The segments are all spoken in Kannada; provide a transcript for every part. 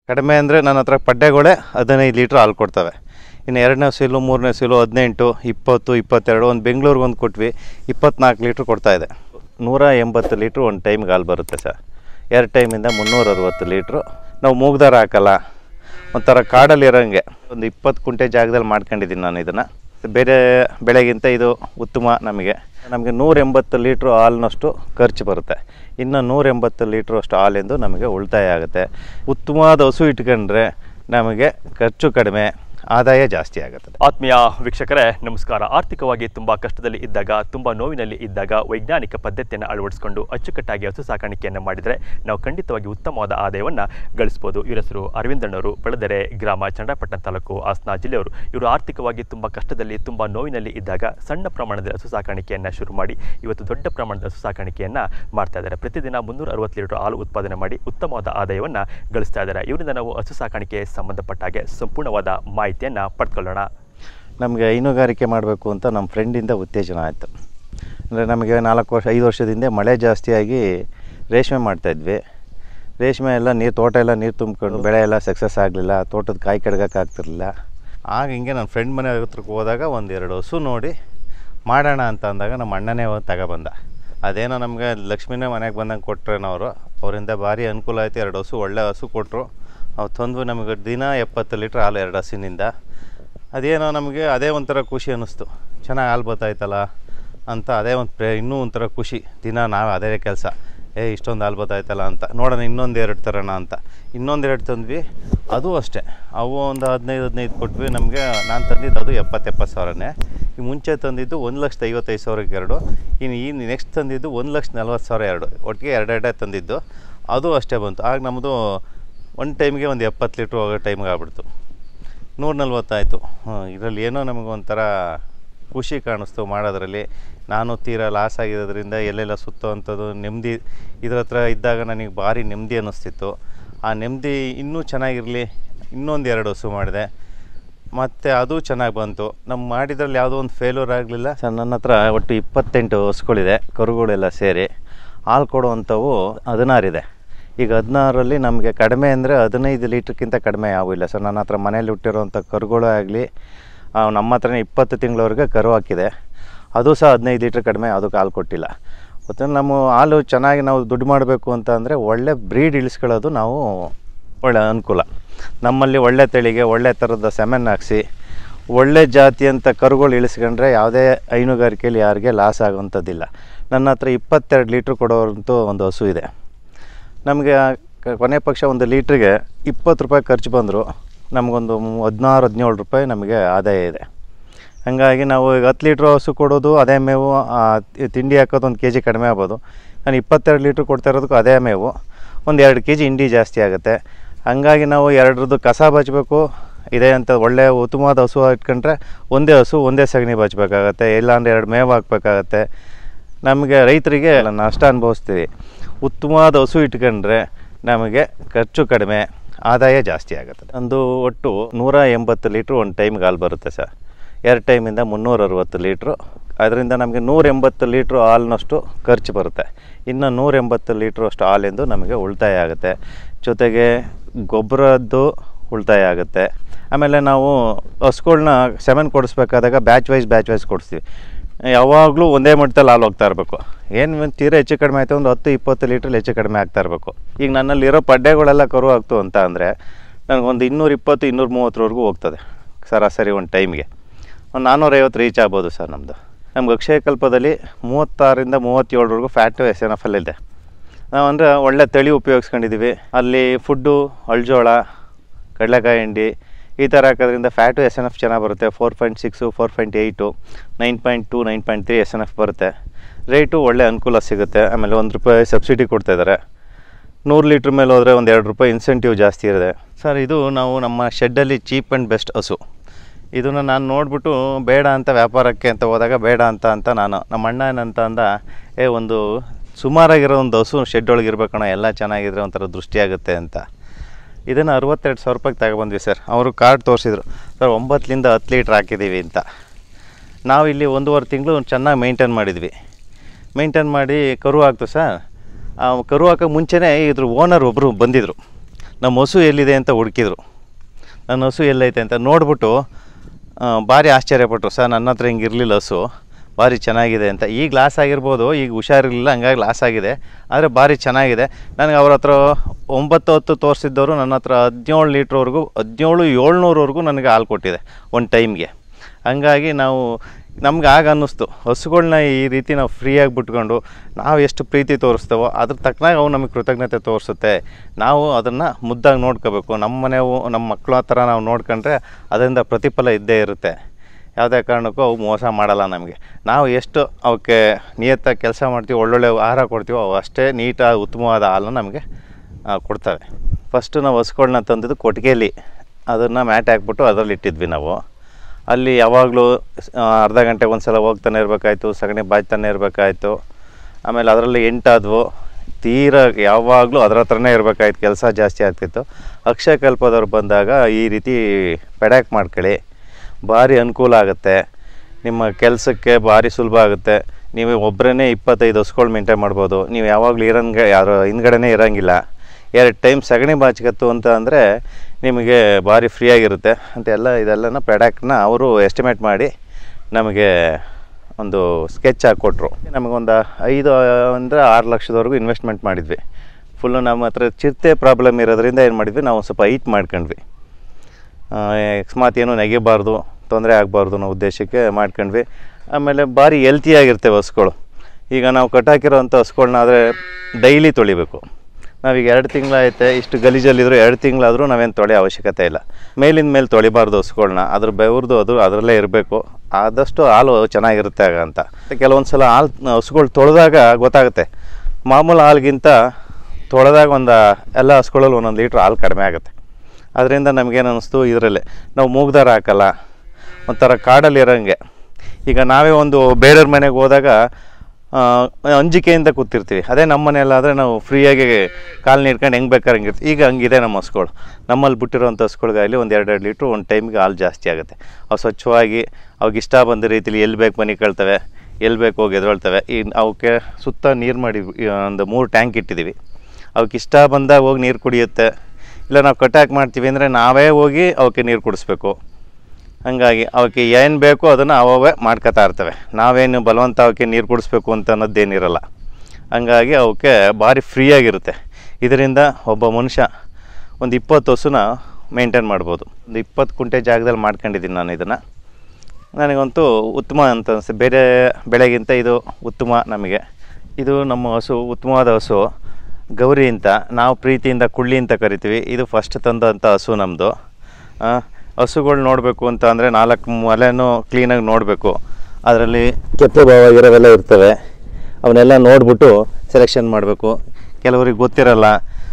ಕಡಿಮೆ ಅಂದರೆ ನನ್ನ ಹತ್ರ ಪಡ್ಡೆಗಳೇ ಹದಿನೈದು ಲೀಟ್ರ್ ಹಾಲು ಕೊಡ್ತವೆ ಇನ್ನು ಎರಡನೇ ಸೀಲು ಮೂರನೇ ಸೀಲು ಹದಿನೆಂಟು ಇಪ್ಪತ್ತು ಇಪ್ಪತ್ತೆರಡು ಒಂದು ಬೆಂಗಳೂರಿಗೆ ಒಂದು ಕೊಟ್ವಿ ಇಪ್ಪತ್ನಾಲ್ಕು ಲೀಟ್ರ್ ಕೊಡ್ತಾಯಿದೆ ನೂರ ಎಂಬತ್ತು ಲೀಟ್ರ್ ಒಂದು ಟೈಮ್ಗೆ ಹಾಲು ಬರುತ್ತೆ ಸರ್ ಎರಡು ಟೈಮಿಂದ ಮುನ್ನೂರ ಅರವತ್ತು ಲೀಟ್ರು ನಾವು ಮೂಗ್ದಾರ ಹಾಕಲ್ಲ ಒಂಥರ ಕಾಡಲ್ಲಿ ಇರೋಂಗೆ ಒಂದು ಇಪ್ಪತ್ತು ಕುಂಟೆ ಜಾಗದಲ್ಲಿ ಮಾಡ್ಕೊಂಡಿದ್ದೀನಿ ನಾನು ಇದನ್ನು ಬೇರೆ ಬೆಳೆಗಿಂತ ಇದು ಉತ್ತಮ ನಮಗೆ ನಮಗೆ ನೂರ ಎಂಬತ್ತು ಲೀಟ್ರ್ ಹಾಲಿನಷ್ಟು ಖರ್ಚು ಬರುತ್ತೆ ಇನ್ನು ನೂರ ಎಂಬತ್ತು ಲೀಟ್ರ್ ಅಷ್ಟು ಹಾಲೆಂದು ನಮಗೆ ಉಳಿತಾಯ ಆಗುತ್ತೆ ಉತ್ತಮವಾದ ಹಸು ಇಟ್ಕೊಂಡ್ರೆ ನಮಗೆ ಖರ್ಚು ಕಡಿಮೆ ಆದಾಯ ಜಾಸ್ತಿ ಆಗುತ್ತದೆ ಆತ್ಮೀಯ ವೀಕ್ಷಕರೇ ನಮಸ್ಕಾರ ಆರ್ಥಿಕವಾಗಿ ತುಂಬ ಕಷ್ಟದಲ್ಲಿ ಇದ್ದಾಗ ತುಂಬ ನೋವಿನಲ್ಲಿ ಇದ್ದಾಗ ವೈಜ್ಞಾನಿಕ ಪದ್ಧತಿಯನ್ನು ಅಳವಡಿಸಿಕೊಂಡು ಅಚ್ಚುಕಟ್ಟಾಗಿ ಹಸು ಸಾಕಾಣಿಕೆಯನ್ನು ಮಾಡಿದರೆ ನಾವು ಖಂಡಿತವಾಗಿ ಉತ್ತಮವಾದ ಆದಾಯವನ್ನು ಗಳಿಸ್ಬೋದು ಇವರ ಹೆಸರು ಅರವಿಂದಣ್ಣವರು ಬೆಳದೆರೆ ಗ್ರಾಮ ಚನ್ನರಾಯಪಟ್ಟಣ ತಾಲೂಕು ಹಾಸನ ಜಿಲ್ಲೆಯವರು ಇವರು ಆರ್ಥಿಕವಾಗಿ ತುಂಬ ಕಷ್ಟದಲ್ಲಿ ತುಂಬ ನೋವಿನಲ್ಲಿ ಇದ್ದಾಗ ಸಣ್ಣ ಪ್ರಮಾಣದ ಹಸು ಸಾಕಾಣಿಕೆಯನ್ನು ಶುರು ಮಾಡಿ ಇವತ್ತು ದೊಡ್ಡ ಪ್ರಮಾಣದ ಹಸು ಸಾಕಾಣಿಕೆಯನ್ನು ಮಾಡ್ತಾ ಇದ್ದಾರೆ ಪ್ರತಿದಿನ ಮುನ್ನೂರ ಅರವತ್ತು ಲೀಟರ್ ಹಾಲು ಉತ್ಪಾದನೆ ಮಾಡಿ ಉತ್ತಮವಾದ ಆದಾಯವನ್ನು ಗಳಿಸ್ತಾ ಇದ್ದಾರೆ ಇವರಿಂದ ನಾವು ಹಸು ಸಾಕಾಣಿಕೆ ಸಂಬಂಧಪಟ್ಟ ಹಾಗೆ ಸಂಪೂರ್ಣವಾದ ಮಾಹಿತಿಯನ್ನು ಪಡ್ಕೊಳ್ಳೋಣ ನಮಗೆ ಹೈನುಗಾರಿಕೆ ಮಾಡಬೇಕು ಅಂತ ನಮ್ಮ ಫ್ರೆಂಡಿಂದ ಉತ್ತೇಜನ ಆಯಿತು ಅಂದರೆ ನಮಗೆ ನಾಲ್ಕು ವರ್ಷ ಐದು ವರ್ಷದಿಂದ ಮಳೆ ಜಾಸ್ತಿಯಾಗಿ ರೇಷ್ಮೆ ಮಾಡ್ತಾಯಿದ್ವಿ ರೇಷ್ಮೆ ಎಲ್ಲ ನೀರು ತೋಟ ಎಲ್ಲ ನೀರು ತುಂಬ್ಕೊಂಡು ಬೆಳೆ ಎಲ್ಲ ಸಕ್ಸಸ್ ಆಗಲಿಲ್ಲ ತೋಟದ ಕಾಯಿ ಕೆಡಗೋಕ್ಕಾಗ್ತಿರ್ಲಿಲ್ಲ ಆಗ ಹಿಂಗೆ ನನ್ನ ಫ್ರೆಂಡ್ ಮನೆ ಹತ್ರಕ್ಕೆ ಹೋದಾಗ ಒಂದೆರಡು ಹಸು ನೋಡಿ ಮಾಡೋಣ ಅಂತ ಅಂದಾಗ ನಮ್ಮ ಅಣ್ಣನೇ ಹೋಗಿ ತಗೊಬಂದ ಅದೇನೋ ನಮಗೆ ಲಕ್ಷ್ಮಿನೇ ಮನೆಗೆ ಬಂದಂಗೆ ಕೊಟ್ರೇನವರು ಅವರಿಂದ ಭಾರಿ ಅನುಕೂಲ ಆಯಿತು ಎರಡು ಹಸು ಒಳ್ಳೆ ಹಸು ಕೊಟ್ಟರು ಅವು ತಂದು ನಮಗೆ ದಿನ ಎಪ್ಪತ್ತು ಲೀಟ್ರ್ ಹಾಲು ಎರಡು ಹಸಿನಿಂದ ಅದೇನೋ ನಮಗೆ ಅದೇ ಒಂಥರ ಖುಷಿ ಅನ್ನಿಸ್ತು ಚೆನ್ನಾಗಿ ಹಾಲು ಬರ್ತಾಯ್ತಲ್ಲ ಅಂತ ಅದೇ ಒಂದು ಪ್ರೇ ಇನ್ನೂ ಒಂಥರ ಖುಷಿ ದಿನ ನಾವು ಅದೇ ಕೆಲಸ ಏ ಇಷ್ಟೊಂದು ಹಾಲು ಬರ್ತಾಯ್ತಲ್ಲ ಅಂತ ನೋಡೋಣ ಇನ್ನೊಂದು ಎರಡು ತರೋಣ ಅಂತ ಇನ್ನೊಂದು ಎರಡು ತಂದ್ವಿ ಅದು ಅಷ್ಟೇ ಅವು ಒಂದು ಹದಿನೈದು ಹದಿನೈದು ಕೊಟ್ವಿ ನಮಗೆ ನಾನು ತಂದಿದ್ದು ಅದು ಎಪ್ಪತ್ತೆಪ್ಪತ್ತು ಸಾವಿರನೇ ಈ ಮುಂಚೆ ತಂದಿದ್ದು ಒಂದು ಲಕ್ಷದ ಐವತ್ತೈದು ಸಾವಿರಕ್ಕೆ ಎರಡು ಇನ್ನು ಈ ನೆಕ್ಸ್ಟ್ ತಂದಿದ್ದು ಒಂದು ಲಕ್ಷ ನಲ್ವತ್ತು ಸಾವಿರ ಎರಡು ಒಟ್ಟಿಗೆ ಎರಡೆರಡೇ ತಂದಿದ್ದು ಅದು ಅಷ್ಟೇ ಬಂತು ಆಗ ನಮ್ಮದು ಒಂದು ಟೈಮ್ಗೆ ಒಂದು ಎಪ್ಪತ್ತು ಲೀಟ್ರ್ ಹೋಗೋ ಟೈಮ್ಗೆ ಆಗ್ಬಿಡ್ತು ನೂರ ನಲ್ವತ್ತಾಯಿತು ಇದರಲ್ಲಿ ಏನೋ ನಮಗೆ ಒಂಥರ ಖುಷಿ ಕಾಣಿಸ್ತು ಮಾಡೋದ್ರಲ್ಲಿ ನಾನು ತೀರಾ ಲಾಸ್ ಆಗಿರೋದ್ರಿಂದ ಎಲ್ಲೆಲ್ಲ ಸುತ್ತೋವಂಥದ್ದು ನೆಮ್ಮದಿ ಇದ್ರ ಹತ್ರ ಇದ್ದಾಗ ನನಗೆ ಭಾರಿ ನೆಮ್ಮದಿ ಅನ್ನಿಸ್ತಿತ್ತು ಆ ನೆಮ್ಮದಿ ಇನ್ನೂ ಚೆನ್ನಾಗಿರಲಿ ಇನ್ನೊಂದು ಎರಡು ಹಸು ಮಾಡಿದೆ ಮತ್ತು ಅದು ಚೆನ್ನಾಗಿ ಬಂತು ನಮ್ಮ ಮಾಡಿದ್ರಲ್ಲಿ ಯಾವುದೋ ಒಂದು ಫೇಲ್ಯೂರ್ ಆಗಲಿಲ್ಲ ಸರ್ ನನ್ನ ಹತ್ರ ಒಟ್ಟು ಇಪ್ಪತ್ತೆಂಟು ಹಸುಗಳಿದೆ ಕರುಗಳೆಲ್ಲ ಸೇರಿ ಹಾಲು ಕೊಡುವಂಥವು ಹದಿನಾರಿದೆ ಈಗ ಹದಿನಾರರಲ್ಲಿ ನಮಗೆ ಕಡಿಮೆ ಅಂದರೆ ಹದಿನೈದು ಲೀಟ್ರ್ಕ್ಕಿಂತ ಕಡಿಮೆ ಯಾವೂ ಇಲ್ಲ ಸರ್ ನನ್ನ ಹತ್ರ ಮನೇಲಿ ಹುಟ್ಟಿರೋಂಥ ಕರುಗಳು ಆಗಲಿ ನಮ್ಮ ಹತ್ರನೇ ಇಪ್ಪತ್ತು ತಿಂಗಳವರೆಗೆ ಕರು ಹಾಕಿದೆ ಅದು ಸಹ ಹದಿನೈದು ಲೀಟ್ರ್ ಕಡಿಮೆ ಅದಕ್ಕೆ ಹಾಲು ಕೊಟ್ಟಿಲ್ಲ ಮತ್ತು ನಮ್ಮ ಹಾಲು ಚೆನ್ನಾಗಿ ನಾವು ದುಡ್ಡು ಮಾಡಬೇಕು ಅಂತ ಅಂದರೆ ಒಳ್ಳೆ ಬ್ರೀಡ್ ಇಳಿಸ್ಕೊಳ್ಳೋದು ನಾವು ಒಳ್ಳೆ ಅನುಕೂಲ ನಮ್ಮಲ್ಲಿ ಒಳ್ಳೆ ತಳಿಗೆ ಒಳ್ಳೆ ಥರದ ಸೆಮೆನ್ ಹಾಕ್ಸಿ ಒಳ್ಳೆ ಜಾತಿ ಅಂತ ಕರುಗಳು ಇಳಿಸ್ಕೊಂಡ್ರೆ ಯಾವುದೇ ಹೈನುಗಾರಿಕೆಯಲ್ಲಿ ಯಾರಿಗೆ ಲಾಸ್ ಆಗುವಂಥದ್ದಿಲ್ಲ ನನ್ನ ಹತ್ರ ಇಪ್ಪತ್ತೆರಡು ಲೀಟ್ರ್ ಕೊಡೋವಂಥ ಒಂದು ಹಸು ಇದೆ ನಮಗೆ ಕ- ಕೊನೆ ಪಕ್ಷ ಒಂದು ಲೀಟ್ರಿಗೆ ಇಪ್ಪತ್ತು ರೂಪಾಯಿ ಖರ್ಚು ಬಂದರು ನಮಗೊಂದು ಮೂ- ಹದಿನಾರು ಹದಿನೇಳು ರೂಪಾಯಿ ನಮಗೆ ಆದಾಯ ಇದೆ ಹಾಗಾಗಿ ನಾವು ಈಗ ಹತ್ತು ಲೀಟ್ರ್ ಹಸು ಕೊಡೋದು ಅದೇ ಮೇವು ಆ, ತಿ- ತಿಂಡಿ ಹಾಕೋದು ಒಂದು ಕೆ ಜಿ ಕಡಿಮೆ ಆಗ್ಬೋದು ನಾನು ಇಪ್ಪತ್ತೆರಡು ಲೀಟ್ರ್ ಕೊಡ್ತಾ ಇರೋದಕ್ಕೂ ಅದೇ ಮೇವು ಒಂದು ಎರಡು ಕೆ ಜಿ ಹಿಂಡಿ ಜಾಸ್ತಿ ಆಗುತ್ತೆ ಹಾಗಾಗಿ ನಾವು ಎರಡರದ್ದು ಕಸ ಬಚ್ಚಬೇಕು ಇದೆ ಅಂತ ಒಳ್ಳೆಯ ಉತ್ತಮವಾದ ಹಸು ಇಟ್ಕೊಂಡ್ರೆ ಒಂದೇ ಹಸು ಒಂದೇ ಸಗಣಿ ಬಚ್ಚಬೇಕಾಗತ್ತೆ ಇಲ್ಲಾಂದ್ರೆ ಎರಡು ಮೇವು ಹಾಕ್ಬೇಕಾಗತ್ತೆ ನಮಗೆ ರೈತರಿಗೆ ನಷ್ಟ ಅನುಭವಿಸ್ತೀವಿ ಉತ್ತಮವಾದ ಹಸು ಇಟ್ಕೊಂಡ್ರೆ ನಮಗೆ ಖರ್ಚು ಕಡಿಮೆ ಆದಾಯ ಜಾಸ್ತಿ ಆಗುತ್ತೆ ಒಂದು ಒಟ್ಟು ನೂರ ಎಂಬತ್ತು ಲೀಟ್ರ್ ಒಂದು ಟೈಮ್ಗೆ ಹಾಲು ಬರುತ್ತೆ ಸರ್ ಎರಡು ಟೈಮಿಂದ ಮುನ್ನೂರ ಅರವತ್ತು ಲೀಟ್ರು ಅದರಿಂದ ನಮಗೆ ನೂರ ಎಂಬತ್ತು ಲೀಟ್ರ್ ಹಾಲಿನಷ್ಟು ಖರ್ಚು ಬರುತ್ತೆ ಇನ್ನು ನೂರ ಎಂಬತ್ತು ಲೀಟ್ರ್ ಅಷ್ಟು ಹಾಲೆಂದು ನಮಗೆ ಉಳಿತಾಯ ಆಗುತ್ತೆ ಜೊತೆಗೆ ಗೊಬ್ಬರದ್ದು ಉಳಿತಾಯ ಆಗುತ್ತೆ ಆಮೇಲೆ ನಾವು ಹಸುಗಳ್ನ ಸೆಮೆನ್ ಕೊಡಿಸ್ಬೇಕಾದಾಗ ಬ್ಯಾಚ್ ವೈಸ್ ಬ್ಯಾಚ್ ವೈಸ್ ಕೊಡಿಸ್ತೀವಿ ಯಾವಾಗಲೂ ಒಂದೇ ಮಟ್ಟದಲ್ಲಿ ಹಾಲು ಹೋಗ್ತಾ ಇರಬೇಕು ಏನು ತೀರಾ ಹೆಚ್ಚು ಕಡಿಮೆ ಆಯಿತು ಒಂದು ಹತ್ತು ಇಪ್ಪತ್ತು ಲೀಟ್ರಲ್ಲಿ ಹೆಚ್ಚು ಕಡಿಮೆ ಆಗ್ತಾ ಇರಬೇಕು ಈಗ ನನ್ನಲ್ಲಿರೋ ಪಡ್ಡೆಗಳೆಲ್ಲ ಕರು ಆಗ್ತು ಅಂತ ಅಂದರೆ ನನಗೊಂದು ಇನ್ನೂರ ಇಪ್ಪತ್ತು ಇನ್ನೂರ ಮೂವತ್ತರವರೆಗೂ ಹೋಗ್ತದೆ ಸರಾಸರಿ ಒಂದು ಟೈಮ್ಗೆ ಒಂದು ನಾನ್ನೂರೈವತ್ತು ರೀಚ್ ಆಗ್ಬೋದು ಸರ್ ನಮ್ಮದು ನಮ್ಗೆ ಅಕ್ಷಯ ಕಲ್ಪದಲ್ಲಿ ಮೂವತ್ತಾರರಿಂದ ಮೂವತ್ತೇಳರವರೆಗೂ ಫ್ಯಾಟು ಎಸ್ ಎನ್ ಎಫ್ ಇದೆ ನಾವು ಅಂದರೆ ಒಳ್ಳೆ ತಳಿ ಉಪಯೋಗಿಸ್ಕೊಂಡಿದ್ದೀವಿ ಅಲ್ಲಿ ಫುಡ್ಡು ಅಳ್ಜೋಳ ಕಡಲೆಕಾಯಿ ಹಿಂಡಿ ಈ ಥರ ಹಾಕೋದ್ರಿಂದ ಫ್ಯಾಟು ಎಸ್ ಎನ್ ಎಫ್ ಚೆನ್ನಾಗಿ ಬರುತ್ತೆ four point six four point eight nine point two nine point three S N F ಬರುತ್ತೆ ರೇಟು ಒಳ್ಳೆ ಅನುಕೂಲ ಸಿಗುತ್ತೆ ಆಮೇಲೆ ಒಂದು ರೂಪಾಯಿ ಸಬ್ಸಿಡಿ ಕೊಡ್ತಾಯಿದ್ದಾರೆ ನೂರು ಲೀಟ್ರ್ ಮೇಲೆ ಹೋದರೆ ಒಂದು ಎರಡು ರೂಪಾಯಿ ಇನ್ಸೆಂಟಿವ್ ಜಾಸ್ತಿ ಇದೆ ಸರ್ ಇದು ನಾವು ನಮ್ಮ ಶೆಡ್ಡಲ್ಲಿ ಚೀಪ್ ಆ್ಯಂಡ್ ಬೆಸ್ಟ್ ಹಸು ಇದನ್ನು ನಾನು ನೋಡಿಬಿಟ್ಟು ಬೇಡ ಅಂತ ವ್ಯಾಪಾರಕ್ಕೆ ಅಂತ ಹೋದಾಗ ಬೇಡ ಅಂತ ಅಂತ ನಾನು ನಮ್ಮ ಅಣ್ಣ ಏನಂತ ಅಂದ ಏ ಒಂದು ಸುಮಾರಾಗಿರೋ ಒಂದು ಹಸು ಶೆಡ್ ಒಳಗೆ ಇರ್ಬೇಕಣ್ಣ ಎಲ್ಲ ಚೆನ್ನಾಗಿದ್ರೆ ಒಂಥರ ದೃಷ್ಟಿಯಾಗುತ್ತೆ ಅಂತ ಇದನ್ನು ಅರವತ್ತೆರಡು ಸಾವಿರ ರೂಪಾಯಿಗೆ ತಗೊಬಂದ್ವಿ ಸರ್ ಅವರು ಕಾರ್ಡ್ ತೋರಿಸಿದ್ರು ಸರ್ ಒಂಬತ್ತರಿಂದ ಹತ್ತು ಲೀಟ್ರ್ ಹಾಕಿದ್ದೀವಿ ಅಂತ ನಾವು ಇಲ್ಲಿ ಒಂದೂವರೆ ತಿಂಗಳು ಚೆನ್ನಾಗಿ ಮೇಂಟೈನ್ ಮಾಡಿದ್ವಿ ಮೇಂಟೈನ್ ಮಾಡಿ ಕರು ಹಾಕ್ತು ಸರ್ ಆ ಕರು ಹಾಕೋ ಮುಂಚೆನೇ ಇದ್ರ ಓನರ್ ಒಬ್ಬರು ಬಂದಿದ್ದರು ನಮ್ಮ ಹಸು ಎಲ್ಲಿದೆ ಅಂತ ಹುಡುಕಿದ್ರು ನನ್ನ ಹಸು ಎಲ್ಲೈತೆ ಅಂತ ನೋಡ್ಬಿಟ್ಟು ಆ, ಭಾರಿ ಆಶ್ಚರ್ಯಪಟ್ಟರು ಸರ್ ನನ್ನ ಹತ್ರ ಹಿಂಗೆ ಇರಲಿಲ್ಲ ಹಸು ಭಾರಿ ಚೆನ್ನಾಗಿದೆ ಅಂತ ಈಗ ಲಾಸ್ ಆಗಿರ್ಬೋದು ಈಗ ಹುಷಾರಿರಲಿಲ್ಲ ಹಂಗಾಗಿ ಲಾಸ್ ಆಗಿದೆ ಆದರೆ ಭಾರಿ ಚೆನ್ನಾಗಿದೆ ನನಗೆ ಅವ್ರ ಹತ್ರ ಒಂಬತ್ತು ಹತ್ತು ತೋರಿಸಿದ್ದವರು ನನ್ನ ಹತ್ರ ಹದಿನೇಳು ಲೀಟ್ರ್ವರೆಗೂ ಹದಿನೇಳು ಏಳ್ನೂರವರೆಗೂ ನನಗೆ ಹಾಲು ಕೊಟ್ಟಿದೆ ಒಂದು ಟೈಮ್ಗೆ ಹಂಗಾಗಿ ನಾವು ನಮ್ಗೆ ಆಗ ಅನ್ನಿಸ್ತು ಹಸುಗಳ್ನ ಈ ರೀತಿ ನಾವು ಫ್ರೀಯಾಗಿ ಬಿಟ್ಕೊಂಡು ನಾವು ಎಷ್ಟು ಪ್ರೀತಿ ತೋರಿಸ್ತೇವೋ ಅದ್ರ ತಕ್ಕನಾಗ ಅವು ನಮಗೆ ಕೃತಜ್ಞತೆ ತೋರಿಸುತ್ತೆ ನಾವು ಅದನ್ನು ಮುದ್ದಾಗಿ ನೋಡ್ಕೋಬೇಕು ನಮ್ಮ ಮನೆವು ನಮ್ಮ ಮಕ್ಕಳ ಹತ್ರ ನಾವು ನೋಡ್ಕೊಂಡ್ರೆ ಅದರಿಂದ ಪ್ರತಿಫಲ ಇದ್ದೇ ಇರುತ್ತೆ ಯಾವುದೇ ಕಾರಣಕ್ಕೂ ಅವು ಮೋಸ ಮಾಡಲ್ಲ ನಮಗೆ ನಾವು ಎಷ್ಟು ಅವಕ್ಕೆ ನಿಯತ್ತಾಗಿ ಕೆಲಸ ಮಾಡ್ತೀವಿ ಒಳ್ಳೊಳ್ಳೆ ಆಹಾರ ಕೊಡ್ತೀವೋ ಅವು ಅಷ್ಟೇ ನೀಟಾಗಿ ಉತ್ತಮವಾದ ಹಾಲನ್ನು ನಮಗೆ ಆ, ಕೊಡ್ತವೆ ಫಸ್ಟು ನಾವು ಹಸುಗಳ್ನ ತಂದಿದ್ದು ಕೊಟ್ಟಿಗೆಯಲ್ಲಿ ಅದನ್ನು ಮ್ಯಾಟ್ ಹಾಕ್ಬಿಟ್ಟು ಅದರಲ್ಲಿ ಇಟ್ಟಿದ್ವಿ ನಾವು ಅಲ್ಲಿ ಯಾವಾಗಲೂ ಅರ್ಧ ಗಂಟೆಗೆ ಒಂದು ಸಲ ಹೋಗ್ತಾನೆ ಇರಬೇಕಾಯ್ತು ಸಗಣಿ ಬಾಯ್ತಾನೆ ಇರಬೇಕಾಯ್ತು ಆಮೇಲೆ ಅದರಲ್ಲಿ ಎಂಟಾದವು ತೀರಾ ಯಾವಾಗಲೂ ಅದ್ರ ಹತ್ರನೇ ಇರಬೇಕಾಯ್ತು ಕೆಲಸ ಜಾಸ್ತಿ ಆಗ್ತಿತ್ತು ಅಕ್ಷಯ ಕಲ್ಪದವ್ರು ಬಂದಾಗ ಈ ರೀತಿ ಪೆಡ್ಯಾಕ್ ಮಾಡ್ಕೊಳ್ಳಿ ಭಾರಿ ಅನುಕೂಲ ಆಗುತ್ತೆ ನಿಮ್ಮ ಕೆಲಸಕ್ಕೆ ಭಾರಿ ಸುಲಭ ಆಗುತ್ತೆ ನೀವು ಒಬ್ಬರೇ ಇಪ್ಪತ್ತೈದು ಹಸುಗಳು ಮೇಂಟೈನ್ ಮಾಡ್ಬೋದು ನೀವು ಯಾವಾಗಲೂ ಇರಂಗೆ ಯಾರು ಹಿಂದ್ಗಡೆನೇ ಇರೋಂಗಿಲ್ಲ ಎರಡು ಟೈಮ್ ಸಗಣಿ ಬಾಚ್ಕತ್ತು ಅಂತ ಅಂದರೆ ನಿಮಗೆ ಭಾರಿ ಫ್ರೀಯಾಗಿರುತ್ತೆ ಅಂತ ಎಲ್ಲ ಇದೆಲ್ಲನ ಪ್ರಾಡಕ್ಟ್ನ ಅವರು ಎಸ್ಟಿಮೇಟ್ ಮಾಡಿ ನಮಗೆ ಒಂದು ಸ್ಕೆಚ್ ಹಾಕ್ಕೊಟ್ರು ನಮಗೊಂದು ಐದು ಅಂದರೆ ಆರು ಲಕ್ಷದವರೆಗೂ ಇನ್ವೆಸ್ಟ್ಮೆಂಟ್ ಮಾಡಿದ್ವಿ ಫುಲ್ಲು ನಮ್ಮ ಹತ್ರ ಚಿರತೆ ಪ್ರಾಬ್ಲಮ್ ಇರೋದ್ರಿಂದ ಏನು ಮಾಡಿದ್ವಿ ನಾವು ಒಂದು ಸ್ವಲ್ಪ ಹೈಟ್ ಮಾಡ್ಕೊಂಡ್ವಿ ಆ, ಅಕಸ್ಮಾತ್ ಏನು ನೆಗೆಬಾರ್ದು ತೊಂದರೆ ಆಗಬಾರ್ದು ಅನ್ನೋ ಉದ್ದೇಶಕ್ಕೆ ಮಾಡ್ಕೊಂಡ್ವಿ ಆಮೇಲೆ ಭಾರಿ ಹೆಲ್ತಿಯಾಗಿರ್ತವೆ ಹಸುಗಳು ಈಗ ನಾವು ಕಟ್ಟಾಕಿರೋವಂಥ ಹಸುಗಳ್ನ ಆದರೆ ಡೈಲಿ ತೊಳಿಬೇಕು ನಾವೀಗ ಎರಡು ತಿಂಗಳಾಯ್ತೆ ಇಷ್ಟು ಗಲೀಜಲ್ಲಿದ್ರು ಎರಡು ತಿಂಗಳಾದರೂ ನಾವೇನು ತೊಳೆಯೋ ಅವಶ್ಯಕತೆ ಇಲ್ಲ ಮೇಲಿಂದ ಮೇಲೆ ತೊಳಿಬಾರ್ದು ಹಸುಗಳ್ನ ಅದ್ರ ಬೆವ್ರದ್ದು ಅದು ಅದರಲ್ಲೇ ಇರಬೇಕು ಆದಷ್ಟು ಹಾಲು ಚೆನ್ನಾಗಿರುತ್ತೆ ಆಗ ಅಂತ ಕೆಲವೊಂದು ಸಲ ಹಾಲು ಹಸುಗಳು ತೊಳೆದಾಗ ಗೊತ್ತಾಗುತ್ತೆ ಮಾಮೂಲು ಹಾಲಿಗಿಂತ ತೊಳೆದಾಗ ಒಂದು ಎಲ್ಲ ಹಸುಗಳಲ್ಲಿ ಒಂದೊಂದು ಲೀಟ್ರ್ ಹಾಲು ಕಡಿಮೆ ಆಗುತ್ತೆ ಅದರಿಂದ ನಮಗೇನು ಅನ್ನಿಸ್ತು ಇದರಲ್ಲೇ ನಾವು ಮೂಗ್ದಾರ ಹಾಕಲ್ಲ ಒಂಥರ ಕಾಡಲ್ಲಿ ಇರೋಂಗೆ ಈಗ ನಾವೇ ಒಂದು ಬೇರೆಯವ್ರ ಮನೆಗೆ ಹೋದಾಗ ಆ, ಅಂಜಿಕೆಯಿಂದ ಕೂತಿರ್ತೀವಿ ಅದೇ ನಮ್ಮ ಮನೆಯಲ್ಲಾದರೆ ನಾವು ಫ್ರೀಯಾಗಿ ಕಾಲು ನೀಡ್ಕೊಂಡು ಹೆಂಗೆ ಬೇಕಾದ್ರೆ ಹಂಗಿರ್ತೀವಿ ಈಗ ಹಂಗಿದೆ ನಮ್ಮ ಹಸುಗಳು ನಮ್ಮಲ್ಲಿ ಬಿಟ್ಟಿರೋಂಥ ಹಸುಗಳಿಗಾಗಲಿ ಒಂದು ಎರಡೆರಡು ಲೀಟ್ರ್ ಒಂದು ಟೈಮಿಗೆ ಹಾಲು ಜಾಸ್ತಿ ಆಗುತ್ತೆ ಅವು ಸ್ವಚ್ಛವಾಗಿ ಅವ್ಗೆ ಇಷ್ಟ ಬಂದ ರೀತಿಲಿ ಎಲ್ಲಿ ಬೇಕು ಮನೆ ಕಳ್ತವೆ ಎಲ್ಲಿ ಬೇಕು ಹೋಗಿ ಎದ್ಕೊಳ್ತವೆ ಈ ಅವಕ್ಕೆ ಸುತ್ತ ನೀರು ಮಾಡಿ ಈ ಒಂದು ಮೂರು ಟ್ಯಾಂಕ್ ಇಟ್ಟಿದ್ದೀವಿ ಅವಕ್ಕೆ ಇಷ್ಟ ಬಂದಾಗ ಹೋಗಿ ನೀರು ಕುಡಿಯುತ್ತೆ ಇಲ್ಲ ನಾವು ಕಟ್ಟಾಕ್ ಮಾಡ್ತೀವಿ ಅಂದರೆ ನಾವೇ ಹೋಗಿ ಅವಕ್ಕೆ ನೀರು ಕುಡಿಸ್ಬೇಕು ಹಂಗಾಗಿ ಅವಕ್ಕೆ ಏನು ಬೇಕೋ ಅದನ್ನು ಅವೇ ಮಾಡ್ಕೊತಾ ಇರ್ತವೆ ನಾವೇನು ಬಲವಂತ ಅವಕ್ಕೆ ನೀರು ಕುಡಿಸ್ಬೇಕು ಅಂತ ಅನ್ನೋದೇನಿರಲ್ಲ ಹಂಗಾಗಿ ಅವಕ್ಕೆ ಭಾರಿ ಫ್ರೀಯಾಗಿರುತ್ತೆ ಇದರಿಂದ ಒಬ್ಬ ಮನುಷ್ಯ ಒಂದು ಇಪ್ಪತ್ತು ಹಸುನ ಮೇಂಟೈನ್ ಮಾಡ್ಬೋದು ಒಂದು ಇಪ್ಪತ್ತು ಕುಂಟೆ ಜಾಗದಲ್ಲಿ ಮಾಡ್ಕೊಂಡಿದ್ದೀನಿ ನಾನು ಇದನ್ನು ನನಗಂತೂ ಉತ್ತಮ ಅಂತ ಅನಿಸ್ತು ಬೇರೆ ಬೆಳೆಗಿಂತ ಇದು ಉತ್ತಮ ನಮಗೆ ಇದು ನಮ್ಮ ಹಸು ಉತ್ತಮವಾದ ಹಸು ಗೌರಿ ಅಂತ ನಾವು ಪ್ರೀತಿಯಿಂದ ಕುಳ್ಳಿ ಅಂತ ಕರಿತೀವಿ ಇದು ಫಸ್ಟ್ ತಂದಂಥ ಹಸು ನಮ್ಮದು ಹಸುಗಳು ನೋಡಬೇಕು ಅಂತ ಅಂದರೆ ನಾಲ್ಕು ಮಲೆನೂ ಕ್ಲೀನಾಗಿ ನೋಡಬೇಕು ಅದರಲ್ಲಿ ಕೆತ್ತ ಭಾವಾಗಿರೋವೆಲ್ಲ ಇರ್ತವೆ ಅವನ್ನೆಲ್ಲ ನೋಡ್ಬಿಟ್ಟು ಸೆಲೆಕ್ಷನ್ ಮಾಡಬೇಕು ಕೆಲವರಿಗೆ ಗೊತ್ತಿರಲ್ಲ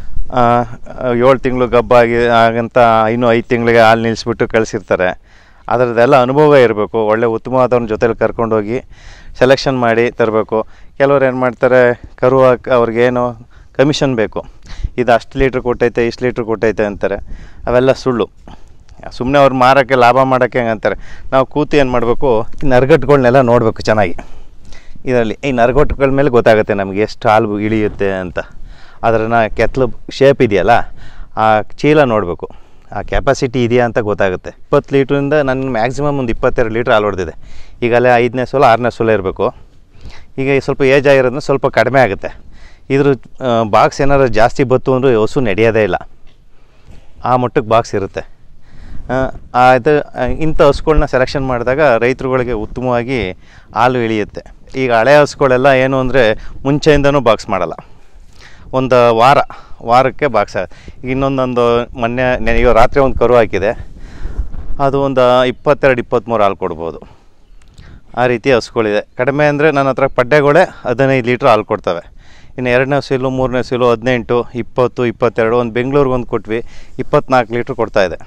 ಏಳು ತಿಂಗಳು ಗಬ್ಬಾಗಿ ಆಗಂತ ಇನ್ನೂ ಐದು ತಿಂಗಳಿಗೆ ಹಾಲು ನಿಲ್ಲಿಸ್ಬಿಟ್ಟು ಕಳಿಸಿರ್ತಾರೆ ಅದರದ್ದೆಲ್ಲ ಅನುಭವ ಇರಬೇಕು ಒಳ್ಳೆ ಉತ್ತಮವಾದವ್ರ ಜೊತೆಲಿ ಕರ್ಕೊಂಡೋಗಿ ಸೆಲೆಕ್ಷನ್ ಮಾಡಿ ತರಬೇಕು ಕೆಲವ್ರು ಏನು ಮಾಡ್ತಾರೆ ಕರು ಹಾಕ್ ಅವ್ರಿಗೇನು ಕಮಿಷನ್ ಬೇಕು ಇದು ಅಷ್ಟು ಲೀಟ್ರ್ ಕೊಟ್ಟೈತೆ ಇಷ್ಟು ಲೀಟ್ರ್ ಕೊಟ್ಟೈತೆ ಅಂತಾರೆ ಅವೆಲ್ಲ ಸುಳ್ಳು ಸುಮ್ಮನೆ ಅವ್ರು ಮಾರೋಕ್ಕೆ ಲಾಭ ಮಾಡೋಕ್ಕೆ ಹಂಗೆ ಅಂತಾರೆ ನಾವು ಕೂತು ಏನು ಮಾಡಬೇಕು ಈ ನರ್ಗಟ್ಗಳನ್ನೆಲ್ಲ ನೋಡಬೇಕು ಚೆನ್ನಾಗಿ ಇದರಲ್ಲಿ ಈ ನರ್ಗಟ್ಗಳ ಮೇಲೆ ಗೊತ್ತಾಗುತ್ತೆ ನಮಗೆ ಎಷ್ಟು ಹಾಲು ಇಳಿಯುತ್ತೆ ಅಂತ ಅದನ್ನು ಕೆತ್ತಲು ಶೇಪ್ ಇದೆಯಲ್ಲ ಆ ಚೀಲ ನೋಡಬೇಕು ಆ ಕೆಪಾಸಿಟಿ ಇದೆಯಾ ಅಂತ ಗೊತ್ತಾಗುತ್ತೆ ಇಪ್ಪತ್ತು ಲೀಟ್ರಿಂದ ನನ್ನ ಮ್ಯಾಕ್ಸಿಮಮ್ ಒಂದು ಇಪ್ಪತ್ತೆರಡು ಲೀಟ್ರ್ ಹಾಲು ಹೊಡೆದಿದೆ ಈಗ ಅಲ್ಲೇ ಐದನೇ ಸೋಲ ಆರನೇ ಸೋಲ ಇರಬೇಕು ಈಗ ಈ ಸ್ವಲ್ಪ ಏಜ್ ಆಗಿರೋದ್ರಿಂದ ಸ್ವಲ್ಪ ಕಡಿಮೆ ಆಗುತ್ತೆ ಇದ್ರ ಬಾಕ್ಸ್ ಏನಾದ್ರು ಜಾಸ್ತಿ ಬತ್ತು ಅಂದರೆ ಹಸು ನಡೆಯೋದೇ ಇಲ್ಲ ಆ ಮಟ್ಟಕ್ಕೆ ಬಾಕ್ಸ್ ಇರುತ್ತೆ ಆ, ಅದು ಆ, ಇಂಥ ಹಸುಗಳ್ನ ಸೆಲೆಕ್ಷನ್ ಮಾಡಿದಾಗ ರೈತರುಗಳಿಗೆ ಉತ್ತಮವಾಗಿ ಹಾಲು ಇಳಿಯುತ್ತೆ ಈಗ ಹಳೆ ಹಸುಗಳೆಲ್ಲ ಏನು ಅಂದರೆ ಮುಂಚೆಯಿಂದನೂ ಬಾಕ್ಸ್ ಮಾಡಲ್ಲ ಒಂದು ವಾರ ವಾರಕ್ಕೆ ಬಾಕ್ಸ್ ಈಗ ಇನ್ನೊಂದೊಂದು ಮೊನ್ನೆ ನೆನೆಯೋ ರಾತ್ರಿ ಒಂದು ಕರು ಹಾಕಿದೆ ಅದು ಒಂದು ಇಪ್ಪತ್ತೆರಡು ಇಪ್ಪತ್ತ್ಮೂರು ಹಾಲು ಕೊಡ್ಬೋದು ಆ ರೀತಿ ಹಸುಗಳಿದೆ ಕಡಿಮೆ ಅಂದರೆ ನನ್ನ ಹತ್ರ ಪಡ್ಡೆಗಳೇ ಹದಿನೈದು ಲೀಟ್ರ್ ಹಾಲು ಕೊಡ್ತವೆ ಇನ್ನು ಎರಡನೇ ಸೀಲು ಮೂರನೇ ಸೀಲು ಹದಿನೆಂಟು ಇಪ್ಪತ್ತು ಇಪ್ಪತ್ತೆರಡು ಒಂದು ಬೆಂಗಳೂರಿಗೆ ಒಂದು ಕೊಟ್ವಿ ಇಪ್ಪತ್ನಾಲ್ಕು ಲೀಟ್ರ್ ಕೊಡ್ತಾ ಇದೆ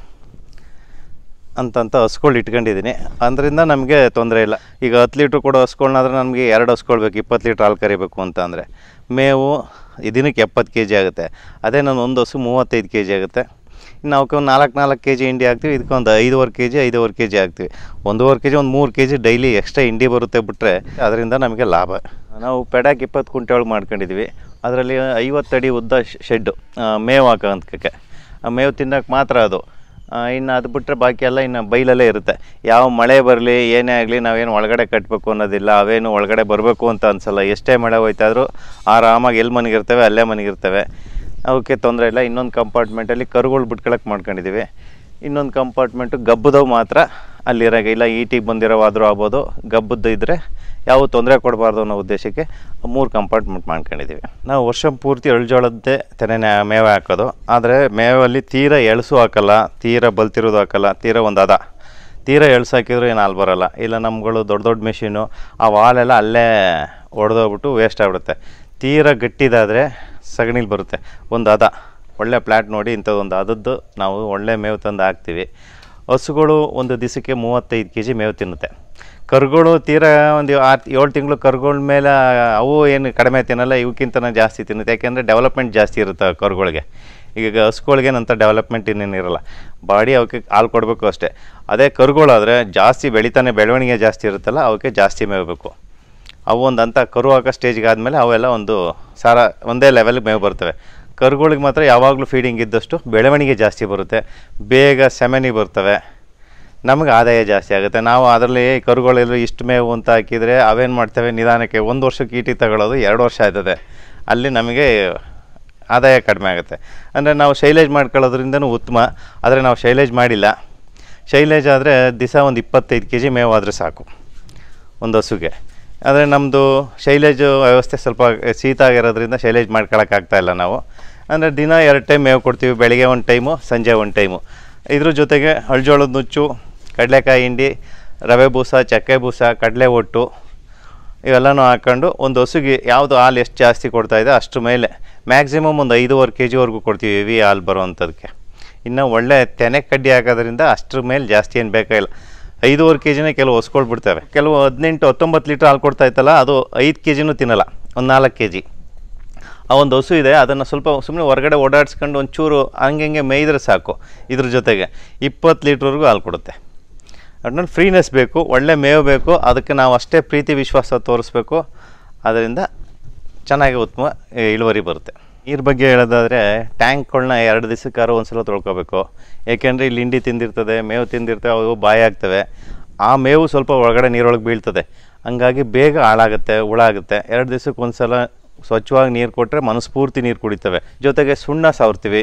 ಅಂತಂತ ಹಸುಗಳು ಇಟ್ಕೊಂಡಿದ್ದೀನಿ ಅದರಿಂದ ನಮಗೆ ತೊಂದರೆ ಇಲ್ಲ ಈಗ ಹತ್ತು ಲೀಟ್ರ್ ಕೊಡೋ ಹಸುಗಳ್ನಾದ್ರೆ ನಮಗೆ ಎರಡು ಹಸುಗಳು ಬೇಕು ಇಪ್ಪತ್ತು ಲೀಟ್ರ್ ಹಾಲು ಕರಿಬೇಕು ಅಂತ ಅಂದರೆ ಮೇವು ದಿನಕ್ಕೆ ಎಪ್ಪತ್ತು ಕೆ ಜಿ ಆಗುತ್ತೆ ಅದೇ ನಾನು ಒಂದು ಹಸು ಮೂವತ್ತೈದು ಕೆ ಜಿ ಆಗುತ್ತೆ ಇನ್ನು ಅವಕ್ಕೆ ಒಂದು ನಾಲ್ಕು ನಾಲ್ಕು ಕೆ ಜಿ ಹಿಂಡಿ ಹಾಕ್ತೀವಿ ಇದಕ್ಕೆ ಒಂದು ಐದುವರೆ ಕೆ ಜಿ ಐದುವರೆ ಕೆ ಜಿ ಹಾಕ್ತೀವಿ ಒಂದೂವರೆ ಕೆ ಜಿ ಒಂದು ಮೂರು ಕೆ ಜಿ ಡೈಲಿ ಎಕ್ಸ್ಟ್ರಾ ಹಿಂಡಿ ಬರುತ್ತೆ ಬಿಟ್ಟರೆ ಅದರಿಂದ ನಮಗೆ ಲಾಭ ನಾವು ಪೆಡಾಕ್ ಇಪ್ಪತ್ತು ಕುಂಟೆ ಒಳಗೆ ಮಾಡ್ಕೊಂಡಿದ್ವಿ ಅದರಲ್ಲಿ ಐವತ್ತಡಿ ಉದ್ದ ಶೆಡ್ಡು ಮೇವು ಹಾಕೋಂತಕ್ಕೆ ಆ ಮೇವು ತಿನ್ನೋಕೆ ಮಾತ್ರ ಅದು ಇನ್ನು ಅದು ಬಿಟ್ಟರೆ ಬಾಕಿ ಎಲ್ಲ ಇನ್ನು ಬೈಲಲ್ಲೇ ಇರುತ್ತೆ ಯಾವ ಮಳೆ ಬರಲಿ ಏನೇ ಆಗಲಿ ನಾವೇನು ಒಳಗಡೆ ಕಟ್ಟಬೇಕು ಅನ್ನೋದಿಲ್ಲ ಅವೇನು ಒಳಗಡೆ ಬರಬೇಕು ಅಂತ ಅನಿಸಲ್ಲ ಎಷ್ಟೇ ಮಳೆ ಹೋಯ್ತಾದರೂ ಆರಾಮಾಗಿ ಎಲ್ಲಿ ಮನೆಗಿರ್ತವೆ ಅಲ್ಲೇ ಮನೆಗಿರ್ತವೆ ಅವಕ್ಕೆ ತೊಂದರೆ ಇಲ್ಲ ಇನ್ನೊಂದು ಕಂಪಾರ್ಟ್ಮೆಂಟಲ್ಲಿ ಕರುಗಳು ಬಿಟ್ಕೊಳಕ್ಕೆ ಮಾಡ್ಕೊಂಡಿದ್ದೀವಿ ಇನ್ನೊಂದು ಕಂಪಾರ್ಟ್ಮೆಂಟು ಗಬ್ಬದವು ಮಾತ್ರ ಅಲ್ಲಿರಾಗ ಇಲ್ಲ ಈಟಿಗೆ ಬಂದಿರೋವಾದರೂ ಆಗ್ಬೋದು ಗಬ್ಬದ್ದು ಇದ್ದರೆ ಯಾವ ತೊಂದರೆ ಕೊಡಬಾರ್ದು ಅನ್ನೋ ಉದ್ದೇಶಕ್ಕೆ ಮೂರು ಕಂಪಾರ್ಟ್ಮೆಂಟ್ ಮಾಡ್ಕೊಂಡಿದ್ದೀವಿ ನಾವು ವರ್ಷ ಪೂರ್ತಿ ಎಳ್ಜೋಳದ್ದೇ ತೆನೆ ಮೇವೆ ಹಾಕೋದು ಆದರೆ ಮೇವಲ್ಲಿ ತೀರ ಎಳಸು ಹಾಕಲ್ಲ ತೀರ ಬಲ್ತಿರೋದು ಹಾಕಲ್ಲ ತೀರ ಒಂದು ಅದ ತೀರ ಎಳ್ಸು ಹಾಕಿದ್ರು ಏನು ಹಾಲು ಬರೋಲ್ಲ ಇಲ್ಲ ನಮ್ಗಳು ದೊಡ್ಡ ದೊಡ್ಡ ಮೆಷಿನು ಆ ವಾಲೆಲ್ಲ ಅಲ್ಲೇ ಒಡೆದೋಗ್ಬಿಟ್ಟು ವೇಸ್ಟ್ ಆಗ್ಬಿಡುತ್ತೆ ತೀರ ಗಟ್ಟಿದಾದರೆ ಸಗಣಿಲಿ ಬರುತ್ತೆ ಒಂದು ಹದ ಒಳ್ಳೆ ಪ್ಲ್ಯಾಟ್ ನೋಡಿ ಇಂಥದ್ದೊಂದು ಹದದ್ದು ನಾವು ಒಳ್ಳೆ ಮೇವು ತಂದು ಹಾಕ್ತೀವಿ ಹಸುಗಳು ಒಂದು ದಿವಸಕ್ಕೆ ಮೂವತ್ತೈದು ಕೆ ಜಿ ಮೇವು ತಿನ್ನುತ್ತೆ ಕರುಗಳು ತೀರಾ ಒಂದು ಆರು ಏಳು ತಿಂಗಳು ಕರುಗಳ ಮೇಲೆ ಅವು ಏನು ಕಡಿಮೆ ತಿನ್ನಲ್ಲ ಇವಕ್ಕಿಂತನೇ ಜಾಸ್ತಿ ತಿನ್ನುತ್ತೆ ಯಾಕೆಂದರೆ ಡೆವಲಪ್ಮೆಂಟ್ ಜಾಸ್ತಿ ಇರುತ್ತೆ ಕರುಗಳಿಗೆ ಈಗ ಹಸುಗಳಿಗೇನಂತ ಡೆವಲಪ್ಮೆಂಟ್ ಇನ್ನೇನು ಇರಲ್ಲ ಬಾಡಿ ಅವಕ್ಕೆ ಹಾಲು ಕೊಡಬೇಕು ಅಷ್ಟೇ ಅದೇ ಕರುಗಳಾದರೆ ಜಾಸ್ತಿ ಬೆಳಿತಾನೆ ಬೆಳವಣಿಗೆ ಜಾಸ್ತಿ ಇರುತ್ತಲ್ಲ ಅವಕ್ಕೆ ಜಾಸ್ತಿ ಮೇವಬೇಕು ಅವು ಒಂದು ಅಂತ ಕರು ಹಾಕೋ ಸ್ಟೇಜ್ಗೆ ಆದಮೇಲೆ ಅವೆಲ್ಲ ಒಂದು ಸಾರ ಒಂದೇ ಲೆವೆಲ್ಗೆ ಮೇವು ಬರ್ತವೆ ಕರುಗಳಿಗೆ ಮಾತ್ರ ಯಾವಾಗಲೂ ಫೀಡಿಂಗ್ ಇದ್ದಷ್ಟು ಬೆಳವಣಿಗೆ ಜಾಸ್ತಿ ಬರುತ್ತೆ ಬೇಗ ಸೆಮೆನಿ ಬರ್ತವೆ ನಮಗೆ ಆದಾಯ ಜಾಸ್ತಿ ಆಗುತ್ತೆ ನಾವು ಅದರಲ್ಲಿ ಕರುಗಳೆಲ್ಲ ಇಷ್ಟು ಮೇವು ಅಂತ ಹಾಕಿದರೆ ಅವೇನು ಮಾಡ್ತೇವೆ ನಿಧಾನಕ್ಕೆ ಒಂದು ವರ್ಷಕ್ಕೆ ಈಟಿ ತಗೊಳ್ಳೋದು ಎರಡು ವರ್ಷ ಆಯ್ತದೆ ಅಲ್ಲಿ ನಮಗೆ ಆದಾಯ ಕಡಿಮೆ ಆಗುತ್ತೆ ಅಂದರೆ ನಾವು ಶೈಲೇಜ್ ಮಾಡ್ಕೊಳ್ಳೋದ್ರಿಂದನೂ ಉತ್ತಮ ಆದರೆ ನಾವು ಶೈಲೇಜ್ ಮಾಡಿಲ್ಲ ಶೈಲೇಜ್ ಆದರೆ ದಿವಸ ಒಂದು ಇಪ್ಪತ್ತೈದು ಕೆ ಜಿ ಮೇವು ಆದರೆ ಸಾಕು ಒಂದು ಹಸುಗೆ ಆದರೆ ನಮ್ಮದು ಶೈಲೇಜ್ ವ್ಯವಸ್ಥೆ ಸ್ವಲ್ಪ ಶೀತ ಆಗಿರೋದ್ರಿಂದ ಶೈಲೇಜ್ ಮಾಡ್ಕೊಳಕ್ಕಾಗ್ತಾ ಇಲ್ಲ ನಾವು ಅಂದರೆ ದಿನ ಎರಡು ಟೈಮ್ ಮೇವು ಕೊಡ್ತೀವಿ ಬೆಳಿಗ್ಗೆ ಒಂದು ಟೈಮು ಸಂಜೆ ಒಂದು ಟೈಮು ಇದ್ರ ಜೊತೆಗೆ ಅಳ್ಜೋಳದ ನುಚ್ಚು ಕಡಲೆಕಾಯಿ ಹಿಂಡಿ ರವೆ ಬೂಸ ಚಕ್ಕೆ ಬೂಸ ಕಡಲೆ ಒಟ್ಟು ಇವೆಲ್ಲನೂ ಹಾಕ್ಕೊಂಡು ಒಂದು ಹಸುಗೆ ಯಾವುದು ಹಾಲು ಎಷ್ಟು ಜಾಸ್ತಿ ಕೊಡ್ತಾ ಇದೆ ಅಷ್ಟು ಮೇಲೆ ಮ್ಯಾಕ್ಸಿಮಮ್ ಒಂದು ಐದೂವರೆ ಕೆ ಜಿವರೆಗೂ ಕೊಡ್ತೀವಿ ಹೆವಿ ಹಾಲು ಬರೋವಂಥದ್ದಕ್ಕೆ ಇನ್ನು ಒಳ್ಳೆ ತೆನೆ ಕಡ್ಡಿ ಹಾಕೋದ್ರಿಂದ ಅಷ್ಟ್ರ ಮೇಲೆ ಜಾಸ್ತಿ ಏನು ಬೇಕಾಗಿಲ್ಲ ಐದೂವರೆ ಕೆ ಜಿನೇ ಕೆಲವು ಹೊಸ್ಕೊಳ್ ಬಿಡ್ತವೆ ಕೆಲವು ಹದಿನೆಂಟು ಹತ್ತೊಂಬತ್ತು ಲೀಟ್ರ್ ಹಾಲು ಕೊಡ್ತಾ ಇತ್ತಲ್ಲ ಅದು ಐದು ಕೆ ಜಿನೂ ತಿನ್ನಲ್ಲ ಒಂದು ನಾಲ್ಕು ಕೆ ಜಿ ಆ ಒಂದು ಹಸು ಇದೆ ಅದನ್ನು ಸ್ವಲ್ಪ ಸುಮ್ಮನೆ ಹೊರಗಡೆ ಓಡಾಡಿಸ್ಕೊಂಡು ಒಂಚೂರು ಹಂಗೆ ಹಂಗೆ ಮೇಯ್ದ್ರೆ ಸಾಕು ಇದ್ರ ಜೊತೆಗೆ ಇಪ್ಪತ್ತು ಲೀಟ್ರ್ವರೆಗೂ ಹಾಲು ಕೊಡುತ್ತೆ ಒಟ್ನಲ್ಲಿ ಫ್ರೀನೆಸ್ ಬೇಕು ಒಳ್ಳೆ ಮೇವು ಬೇಕು ಅದಕ್ಕೆ ನಾವು ಅಷ್ಟೇ ಪ್ರೀತಿ ವಿಶ್ವಾಸ ತೋರಿಸ್ಬೇಕು ಅದರಿಂದ ಚೆನ್ನಾಗಿ ಉತ್ತಮ ಇಳುವರಿ ಬರುತ್ತೆ ನೀರ ಬಗ್ಗೆ ಹೇಳೋದಾದರೆ ಟ್ಯಾಂಕ್ಗಳನ್ನ ಎರಡು ದಿವಸಕ್ಕಾರು ಒಂದು ಸಲ ತೊಳ್ಕೊಬೇಕು ಏಕೆಂದರೆ ಇಲ್ಲಿ ಹಿಂಡಿ ತಿಂದಿರ್ತದೆ ಮೇವು ತಿಂದಿರ್ತವೆ ಅವು ಬಾಯಿ ಆಗ್ತವೆ ಆ ಮೇವು ಸ್ವಲ್ಪ ಒಳಗಡೆ ನೀರೊಳಗೆ ಬೀಳ್ತದೆ ಹಂಗಾಗಿ ಬೇಗ ಹಾಳಾಗುತ್ತೆ ಹುಳ ಆಗುತ್ತೆ ಎರಡು ದಿವ್ಸಕ್ಕೆ ಒಂದು ಸಲ ಸ್ವಚ್ಛವಾಗಿ ನೀರು ಕೊಟ್ಟರೆ ಮನಸ್ಫೂರ್ತಿ ನೀರು ಕುಡಿತವೆ ಜೊತೆಗೆ ಸುಣ್ಣ ಸಾವ್ರ್ತೀವಿ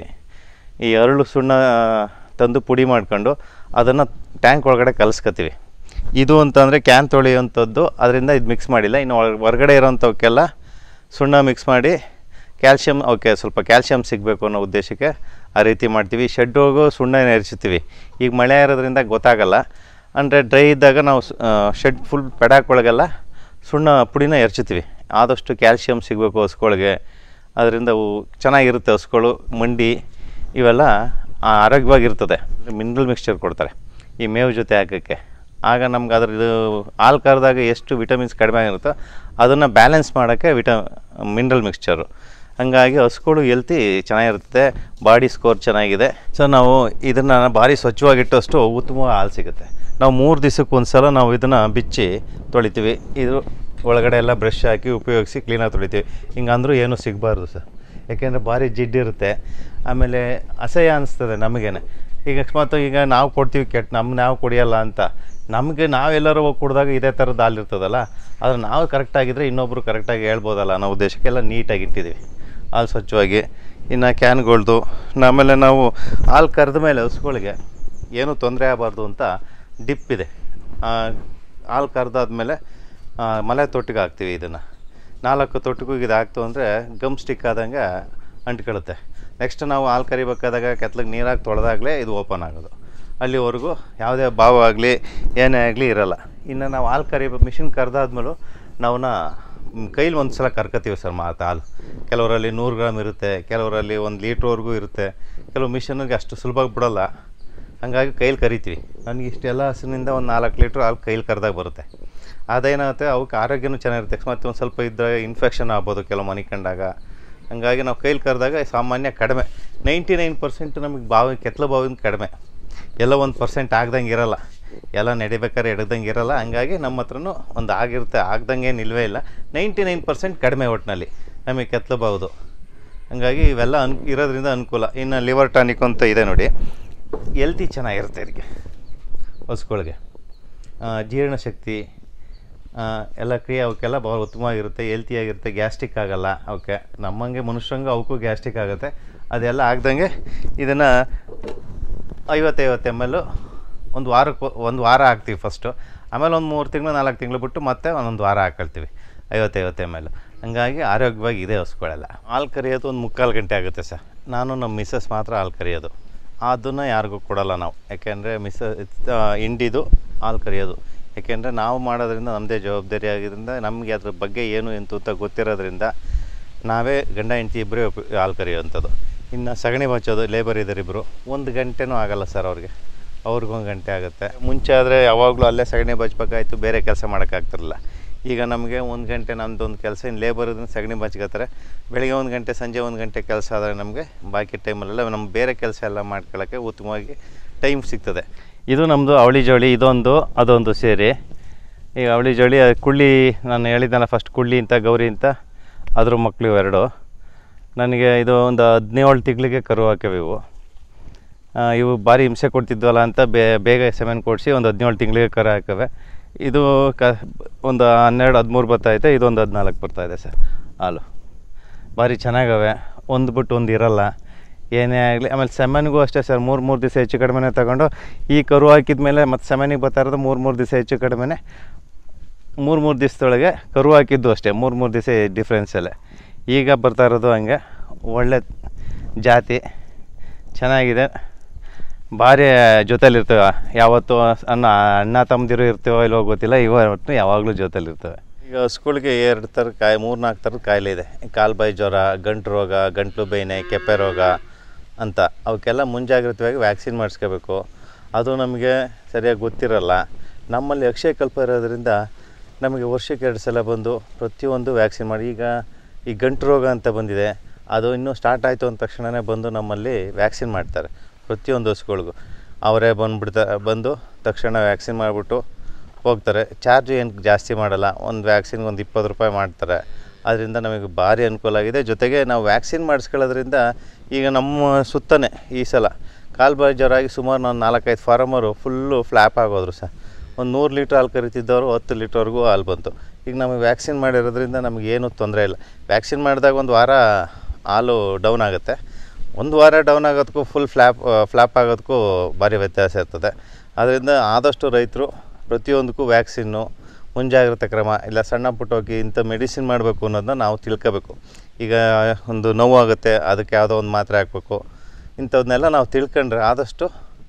ಈ ಅರಳು ಸುಣ್ಣ ತಂದು ಪುಡಿ ಮಾಡ್ಕೊಂಡು ಅದನ್ನು ಟ್ಯಾಂಕ್ ಒಳಗಡೆ ಕಲಿಸ್ಕೊತೀವಿ ಇದು ಅಂತಂದರೆ ಕ್ಯಾನ್ ತೊಳೆಯುವಂಥದ್ದು ಅದರಿಂದ ಇದು ಮಿಕ್ಸ್ ಮಾಡಿಲ್ಲ ಇನ್ನು ಒಳ- ಹೊರಗಡೆ ಇರೋಂಥವಕ್ಕೆಲ್ಲ ಸುಣ್ಣ ಮಿಕ್ಸ್ ಮಾಡಿ ಕ್ಯಾಲ್ಶಿಯಮ್ ಅವಕ್ಕೆ ಸ್ವಲ್ಪ ಕ್ಯಾಲ್ಶಿಯಮ್ ಸಿಗಬೇಕು ಅನ್ನೋ ಉದ್ದೇಶಕ್ಕೆ ಆ ರೀತಿ ಮಾಡ್ತೀವಿ ಶೆಡ್ಡಿಗೂ ಸುಣ್ಣ ಎರಚಿರ್ತೀವಿ ಈಗ ಮಳೆ ಇರೋದ್ರಿಂದ ಗೊತ್ತಾಗಲ್ಲ ಅಂದರೆ ಡ್ರೈ ಇದ್ದಾಗ ನಾವು ಶೆಡ್ ಫುಲ್ ಪೆಡಾಕ್ ಸುಣ್ಣ ಪುಡಿನ ಎರಚ್ತೀವಿ ಆದಷ್ಟು ಕ್ಯಾಲ್ಶಿಯಮ್ ಸಿಗಬೇಕು ಹಸುಗಳಿಗೆ ಅದರಿಂದ ಅವು ಚೆನ್ನಾಗಿರುತ್ತೆ ಹಸುಗಳು ಮಂಡಿ ಇವೆಲ್ಲ ಆ, ಆರೋಗ್ಯವಾಗಿರ್ತದೆ ಮಿನರಲ್ ಮಿಕ್ಸ್ಚರ್ ಕೊಡ್ತಾರೆ ಈ ಮೇವು ಜೊತೆ ಹಾಕೋಕ್ಕೆ ಆಗ ನಮ್ಗೆ ಅದ್ರದ್ದು ಹಾಲು ಕರೆದಾಗ ಎಷ್ಟು ವಿಟಮಿನ್ಸ್ ಕಡಿಮೆ ಆಗಿರುತ್ತೋ ಅದನ್ನು ಬ್ಯಾಲೆನ್ಸ್ ಮಾಡೋಕ್ಕೆ ವಿಟ ಮಿನರಲ್ ಮಿಕ್ಸ್ಚರು ಹಂಗಾಗಿ ಹಸುಗಳು ಎಲ್ತಿ ಚೆನ್ನಾಗಿರುತ್ತೆ ಬಾಡಿ ಸ್ಕೋರ್ ಚೆನ್ನಾಗಿದೆ ಸೊ ನಾವು ಇದನ್ನು ಭಾರಿ ಸ್ವಚ್ಛವಾಗಿಟ್ಟಷ್ಟು ಉತ್ತಮ ಹಾಲು ಸಿಗುತ್ತೆ ನಾವು ಮೂರು ದಿವಸಕ್ಕೆ ಒಂದು ಸಲ ನಾವು ಇದನ್ನು ಬಿಚ್ಚಿ ತೊಳಿತೀವಿ ಇದು ಒಳಗಡೆ ಎಲ್ಲ ಬ್ರಷ್ ಹಾಕಿ ಉಪಯೋಗಿಸಿ ಕ್ಲೀನಾಗಿ ತೊಳಿತೀವಿ ಹಿಂಗೆ ಅಂದರೂ ಏನೂ ಸಿಗಬಾರ್ದು ಸರ್ ಯಾಕೆಂದರೆ ಭಾರಿ ಜಿಡ್ಡಿರುತ್ತೆ ಆಮೇಲೆ ಅಸಹ್ಯ ಅನಿಸ್ತದೆ ನಮಗೇನೆ ಈಗ ಅಕಸ್ಮಾತ್ ಈಗ ನಾವು ಕೊಡ್ತೀವಿ ಕೆಟ್ಟ ನಮ್ಮ ನಾವು ಕುಡಿಯಲ್ಲ ಅಂತ ನಮಗೆ ನಾವೆಲ್ಲರೂ ಹೋಗಿ ಕುಡಿದಾಗ ಇದೇ ಥರದ್ದು ಹಾಲು ಇರ್ತದಲ್ಲ ಆದರೆ ನಾವು ಕರೆಕ್ಟಾಗಿದ್ದರೆ ಇನ್ನೊಬ್ಬರು ಕರೆಕ್ಟಾಗಿ ಹೇಳ್ಬೋದಲ್ಲ ಅನ್ನೋ ಉದ್ದೇಶಕ್ಕೆಲ್ಲ ನೀಟಾಗಿ ಇಟ್ಟಿದ್ದೀವಿ ಹಾಲು ಸ್ವಚ್ಛವಾಗಿ ಇನ್ನು ಕ್ಯಾನ್ಗಳ್ದು ಆಮೇಲೆ ನಾವು ಹಾಲು ಕರೆದ ಮೇಲೆ ಹಸುಗಳಿಗೆ ಏನೂ ತೊಂದರೆ ಆಗಬಾರ್ದು ಅಂತ ಡಿಪ್ ಇದೆ ಆ, ಹಾಲು ಕರೆದಾದ್ಮೇಲೆ ಮಲೆ ತೊಟ್ಟಿಗೆ ಹಾಕ್ತೀವಿ ಇದನ್ನು ನಾಲ್ಕು ತೊಟ್ಟಿಗೂ ಇದು ಹಾಕ್ತು ಅಂದರೆ ಗಮ್ ಸ್ಟಿಕ್ ಆದಂಗೆ ಅಂಟ್ಕೊಳ್ಳುತ್ತೆ ನೆಕ್ಸ್ಟ್ ನಾವು ಹಾಲು ಕರಿಬೇಕಾದಾಗ ಕೆತ್ಲಿಗೆ ನೀರಾಗಿ ತೊಳೆದಾಗಲೇ ಇದು ಓಪನ್ ಆಗೋದು ಅಲ್ಲಿವರೆಗೂ ಯಾವುದೇ ಭಾವ ಆಗಲಿ ಏನೇ ಆಗಲಿ ಇರಲ್ಲ ಇನ್ನು ನಾವು ಹಾಲು ಕರಿ ಮಿಷಿನ್ ಕರೆದಾದ್ಮೇಲೂ ನಾವನ್ನ ಕೈಲಿ ಒಂದು ಸಲ ಕರ್ಕೋತೀವಿ ಸರ್ ಮಾತು ಹಾಲು ಕೆಲವರಲ್ಲಿ ನೂರು ಗ್ರಾಮ್ ಇರುತ್ತೆ ಕೆಲವರಲ್ಲಿ ಒಂದು ಲೀಟ್ರ್ವರೆಗೂ ಇರುತ್ತೆ ಕೆಲವು ಮಿಷನ್ಗೆ ಅಷ್ಟು ಸುಲಭವಾಗಿ ಬಿಡೋಲ್ಲ ಹಂಗಾಗಿ ಕೈಲಿ ಕರಿತೀವಿ ನನಗೆ ಇಷ್ಟೆಲ್ಲ ಹಸಿನಿಂದ ಒಂದು ನಾಲ್ಕು ಲೀಟ್ರ್ ಹಾಲು ಕೈಲಿ ಕರೆದಾಗ ಬರುತ್ತೆ ಅದೇನಾಗುತ್ತೆ ಅವಕ್ಕೆ ಆರೋಗ್ಯನೂ ಚೆನ್ನಾಗಿರುತ್ತೆ ಅಕಸ್ಮಾತ್ ಒಂದು ಸ್ವಲ್ಪ ಇದ್ದರೆ ಇನ್ಫೆಕ್ಷನ್ ಆಗ್ಬೋದು ಕೆಲವು ಮನೆ ಕಂಡಾಗ ಹಂಗಾಗಿ ನಾವು ಕೈಲಿ ಕರೆದಾಗ ಸಾಮಾನ್ಯ ಕಡಿಮೆ ನೈಂಟಿ ನೈನ್ ಪರ್ಸೆಂಟ್ ನಮಗೆ ಬಾವಿ ಕೆತ್ತಲ ಬಾವಿನ ಕಡಿಮೆ ಎಲ್ಲ ಒಂದು ಪರ್ಸೆಂಟ್ ಆಗ್ದಂಗೆ ಇರಲ್ಲ ಎಲ್ಲ ನಡಿಬೇಕಾದ್ರೆ ಎಡ್ದಂಗೆ ಇರಲ್ಲ ಹಂಗಾಗಿ ನಮ್ಮ ಹತ್ರನೂ ಒಂದು ಆಗಿರುತ್ತೆ ಆಗ್ದಂಗೆ ನಿಲ್ವೇ ಇಲ್ಲ ನೈಂಟಿ ನೈನ್ ಪರ್ಸೆಂಟ್ ಕಡಿಮೆ ಒಟ್ಟಿನಲ್ಲಿ ನಮಗೆ ಕೆತ್ತಲಬಹುದು ಹಂಗಾಗಿ ಇವೆಲ್ಲ ಅನ್ ಇರೋದ್ರಿಂದ ಅನುಕೂಲ ಇನ್ನು ಲಿವರ್ ಟಾನಿಕ್ ಅಂತ ಇದೆ ನೋಡಿ ಎಲ್ತಿ ಚೆನ್ನಾಗಿರುತ್ತೆ ಇದಕ್ಕೆ ಹಸುಗಳಿಗೆ ಆ, ಜೀರ್ಣಶಕ್ತಿ ಆ, ಎಲ್ಲ ಕ್ರಿಯೆ ಅವಕ್ಕೆಲ್ಲ ಭಾಳ ಉತ್ತಮವಾಗಿರುತ್ತೆ ಹೆಲ್ತಿಯಾಗಿರುತ್ತೆ ಗ್ಯಾಸ್ಟ್ರಿಕ್ ಆಗಲ್ಲ ಅವಕ್ಕೆ ನಮ್ಮಂಗೆ ಮನುಷ್ಯಂಗೆ ಅವಕ್ಕೂ ಗ್ಯಾಸ್ಟ್ರಿಕ್ ಆಗುತ್ತೆ ಅದೆಲ್ಲ ಆಗ್ದಂಗೆ ಇದನ್ನು ಐವತ್ತೈವತ್ತು ಎಮ್ ಎಲ್ಲು ಒಂದು ವಾರಕ್ಕೆ ಒಂದು ವಾರ ಹಾಕ್ತೀವಿ ಫಸ್ಟು ಆಮೇಲೆ ಒಂದು ಮೂರು ತಿಂಗಳು ನಾಲ್ಕು ತಿಂಗಳು ಬಿಟ್ಟು ಮತ್ತೆ ಒಂದೊಂದು ವಾರ ಹಾಕೊಳ್ತೀವಿ ಐವತ್ತೈವತ್ತು ಎಮ್ ಎಲ್ ಹಂಗಾಗಿ ಆರೋಗ್ಯವಾಗಿ ಇದೆ ಹಸುಗಳೆಲ್ಲ ಹಾಲು ಕರಿಯೋದು ಒಂದು ಮುಕ್ಕಾಲು ಗಂಟೆ ಆಗುತ್ತೆ ಸರ್ ನಾನು ನಮ್ಮ ಮಿಸ್ಸಸ್ ಮಾತ್ರ ಹಾಲು ಕರಿಯೋದು ಅದನ್ನು ಯಾರಿಗೂ ಕೊಡಲ್ಲ ನಾವು ಯಾಕೆಂದರೆ ಮಿಸ್ ಇಂಡಿದು ಹಾಲು ಕರಿಯೋದು ಯಾಕೆಂದರೆ ನಾವು ಮಾಡೋದ್ರಿಂದ ನಮ್ಮದೇ ಜವಾಬ್ದಾರಿ ಆಗಿದ್ದರಿಂದ ನಮಗೆ ಅದ್ರ ಬಗ್ಗೆ ಏನು ಎಂತು ಅಂತ ಗೊತ್ತಿರೋದ್ರಿಂದ ನಾವೇ ಗಂಡ ಹೆಂಡತಿ ಇಬ್ಬರೇ ಹಾಲು ಕರಿಯೋವಂಥದ್ದು ಇನ್ನು ಸಗಣಿ ಬಚ್ಚೋದು ಲೇಬರ್ ಇದ್ದಾರೆ ಇಬ್ಬರು ಒಂದು ಗಂಟೆನೂ ಆಗಲ್ಲ ಸರ್ ಅವ್ರಿಗೆ ಅವ್ರಿಗೊಂದು ಗಂಟೆ ಆಗುತ್ತೆ ಮುಂಚೆ ಆದರೆ ಯಾವಾಗಲೂ ಅಲ್ಲೇ ಸಗಣಿ ಬಚ್ಚಬೇಕಾಯ್ತು ಬೇರೆ ಕೆಲಸ ಮಾಡೋಕ್ಕಾಗ್ತಿರಲಿಲ್ಲ ಈಗ ನಮಗೆ ಒಂದು ಗಂಟೆ ನಮ್ಮದು ಒಂದು ಕೆಲಸ ಇನ್ನು ಲೇಬರ್ ಇದನ್ನು ಸಗಣಿ ಬಚ್ಕೋತಾರೆ ಬೆಳಿಗ್ಗೆ ಒಂದು ಗಂಟೆ ಸಂಜೆ ಒಂದು ಗಂಟೆ ಕೆಲಸ ಆದರೆ ನಮಗೆ ಬಾಕಿ ಟೈಮಲ್ಲೆಲ್ಲ ನಮ್ಮ ಬೇರೆ ಕೆಲಸ ಎಲ್ಲ ಮಾಡ್ಕೊಳ್ಳೋಕ್ಕೆ ಉತ್ತಮವಾಗಿ ಟೈಮ್ ಸಿಗ್ತದೆ ಇದು ನಮ್ಮದು ಅವಳಿ ಜೋಳಿ ಇದೊಂದು ಅದೊಂದು ಸೇರಿ ಈಗ ಅವಳಿ ಜೋಳಿ ಅದು ಕುಳ್ಳಿ ನಾನು ಹೇಳಿದ್ದೆನಲ್ಲ ಫಸ್ಟ್ ಕುಳ್ಳಿ ಅಂತ ಗೌರಿ ಅಂತ ಅದ್ರ ಮಕ್ಕಳು ಇವೆರಡು ನನಗೆ ಇದು ಒಂದು ಹದಿನೇಳು ತಿಂಗಳಿಗೆ ಕರು ಹಾಕಿವೆ ಇವು ಆ, ಇವು ಭಾರಿ ಹಿಂಸೆ ಕೊಡ್ತಿದ್ವಲ್ಲ ಅಂತ ಬೇ ಬೇಗ ಸೆಮೆನ್ ಕೊಡಿಸಿ ಒಂದು ಹದಿನೇಳು ತಿಂಗಳಿಗೆ ಕರು ಹಾಕವೆ ಇದು ಕ ಒಂದು ಹನ್ನೆರಡು ಹದಿಮೂರು ಬರ್ತಾಯಿದೆ ಇದೊಂದು ಹದಿನಾಲ್ಕು ಬರ್ತಾಯಿದೆ ಸರ್ ಹಾಲು ಭಾರಿ ಚೆನ್ನಾಗವೆ ಒಂದು ಬಿಟ್ಟು ಒಂದು ಇರಲ್ಲ ಏನೇ ಆಗಲಿ ಆಮೇಲೆ ಸೆಮೆನ್ಗೂ ಅಷ್ಟೇ ಸರ್ ಮೂರು ಮೂರು ದಿವಸ ಹೆಚ್ಚು ಕಡಿಮೆನೇ ತಗೊಂಡು ಈ ಕರು ಹಾಕಿದ ಮೇಲೆ ಮತ್ತು ಸೆಮೆನಿಗೆ ಬರ್ತಾ ಇರೋದು ಮೂರು ಮೂರು ದಿವಸ ಹೆಚ್ಚು ಕಡಿಮೆನೇ ಮೂರು ಮೂರು ದಿವಸದೊಳಗೆ ಕರು ಹಾಕಿದ್ದು ಅಷ್ಟೇ ಮೂರು ಮೂರು ದಿವಸ ಡಿಫ್ರೆನ್ಸಲ್ಲೇ ಈಗ ಬರ್ತಾ ಇರೋದು ಹಂಗೆ ಒಳ್ಳೆ ಜಾತಿ ಚೆನ್ನಾಗಿದೆ ಭಾರಿ ಜೊತೆಲಿರ್ತವೆ ಯಾವತ್ತು ಅನ್ನ ಅಣ್ಣ ತಮ್ಮದಿರು ಇರ್ತೀವೋ ಇಲ್ವೋ ಗೊತ್ತಿಲ್ಲ ಇವತ್ತು ಯಾವಾಗಲೂ ಜೊತೆಲಿರ್ತವೆ ಈಗ ಹಸುಗಳಿಗೆ ಎರಡು ಥರ ಕಾಯಿ ಮೂರು ನಾಲ್ಕು ಥರದ ಕಾಯಿಲೆ ಇದೆ ಕಾಲು ಬಾಯಿ ಜ್ವರ ಗಂಟು ರೋಗ ಗಂಟ್ಲು ಬೇನೆ ಕೆಪ್ಪೆ ರೋಗ ಅಂತ ಅವಕ್ಕೆಲ್ಲ ಮುಂಜಾಗ್ರತೆಯಾಗಿ ವ್ಯಾಕ್ಸಿನ್ ಮಾಡಿಸ್ಕೋಬೇಕು ಅದು ನಮಗೆ ಸರಿಯಾಗಿ ಗೊತ್ತಿರಲ್ಲ ನಮ್ಮಲ್ಲಿ ಅಕ್ಷಯ ಕಲ್ಪ ಇರೋದ್ರಿಂದ ನಮಗೆ ವರ್ಷಕ್ಕೆ ಎರಡು ಸಲ ಬಂದು ಪ್ರತಿಯೊಂದು ವ್ಯಾಕ್ಸಿನ್ ಮಾಡಿ ಈಗ ಈ ಗಂಟು ರೋಗ ಅಂತ ಬಂದಿದೆ ಅದು ಇನ್ನೂ ಸ್ಟಾರ್ಟ್ ಆಯಿತು ಅಂದ ತಕ್ಷಣವೇ ಬಂದು ನಮ್ಮಲ್ಲಿ ವ್ಯಾಕ್ಸಿನ್ ಮಾಡ್ತಾರೆ ಪ್ರತಿಯೊಂದು ಹಸುಗಳಿಗೂ ಅವರೇ ಬಂದುಬಿಡ್ತಾ ಬಂದು ತಕ್ಷಣ ವ್ಯಾಕ್ಸಿನ್ ಮಾಡಿಬಿಟ್ಟು ಹೋಗ್ತಾರೆ ಚಾರ್ಜ್ ಏನು ಜಾಸ್ತಿ ಮಾಡಲ್ಲ ಒಂದು ವ್ಯಾಕ್ಸಿನ್ಗೆ ಒಂದು ಇಪ್ಪತ್ತು ರೂಪಾಯಿ ಮಾಡ್ತಾರೆ ಅದರಿಂದ ನಮಗೆ ಭಾರಿ ಅನುಕೂಲ ಆಗಿದೆ ಜೊತೆಗೆ ನಾವು ವ್ಯಾಕ್ಸಿನ್ ಮಾಡಿಸ್ಕೊಳ್ಳೋದ್ರಿಂದ ಈಗ ನಮ್ಮ ಸುತ್ತನೇ ಈ ಸಲ ಕಾಲ್ಬಾಯಿ ಜ್ವರ ಆಗಿ ಸುಮಾರು ನಾನು ನಾಲ್ಕೈದು ಫಾರಮರು ಫುಲ್ಲು ಫ್ಲ್ಯಾಪ್ ಆಗೋದ್ರು ಸರ್ ಒಂದು ನೂರು ಲೀಟ್ರ್ ಹಾಲು ಕರಿತಿದ್ದವರು ಹತ್ತು ಲೀಟ್ರ್ವರೆಗೂ ಹಾಲು ಬಂತು ಈಗ ನಮಗೆ ವ್ಯಾಕ್ಸಿನ್ ಮಾಡಿರೋದ್ರಿಂದ ನಮಗೇನು ತೊಂದರೆ ಇಲ್ಲ ವ್ಯಾಕ್ಸಿನ್ ಮಾಡಿದಾಗ ಒಂದು ವಾರ ಹಾಲು ಡೌನ್ ಆಗುತ್ತೆ ಒಂದು ವಾರ ಡೌನ್ ಆಗೋದಕ್ಕೂ ಫುಲ್ ಫ್ಲ್ಯಾಪ್ ಫ್ಲ್ಯಾಪ್ ಆಗೋದಕ್ಕೂ ಭಾರಿ ವ್ಯತ್ಯಾಸ ಇರ್ತದೆ ಅದರಿಂದ ಆದಷ್ಟು ರೈತರು ಪ್ರತಿಯೊಂದಕ್ಕೂ ವ್ಯಾಕ್ಸಿನ್ನು ಮುಂಜಾಗ್ರತೆ ಕ್ರಮ ಇಲ್ಲ ಸಣ್ಣ ಪುಟ್ಟ ಹೋಗಿ ಇಂಥ ಮೆಡಿಸಿನ್ ಮಾಡಬೇಕು ಅನ್ನೋದನ್ನ ನಾವು ತಿಳ್ಕೋಬೇಕು ಈಗ ಒಂದು ನೋವಾಗುತ್ತೆ ಅದಕ್ಕೆ ಯಾವುದೋ ಒಂದು ಮಾತ್ರೆ ಹಾಕಬೇಕು ಇಂಥವನ್ನೆಲ್ಲ ನಾವು ತಿಳ್ಕೊಂಡ್ರೆ ಆದಷ್ಟು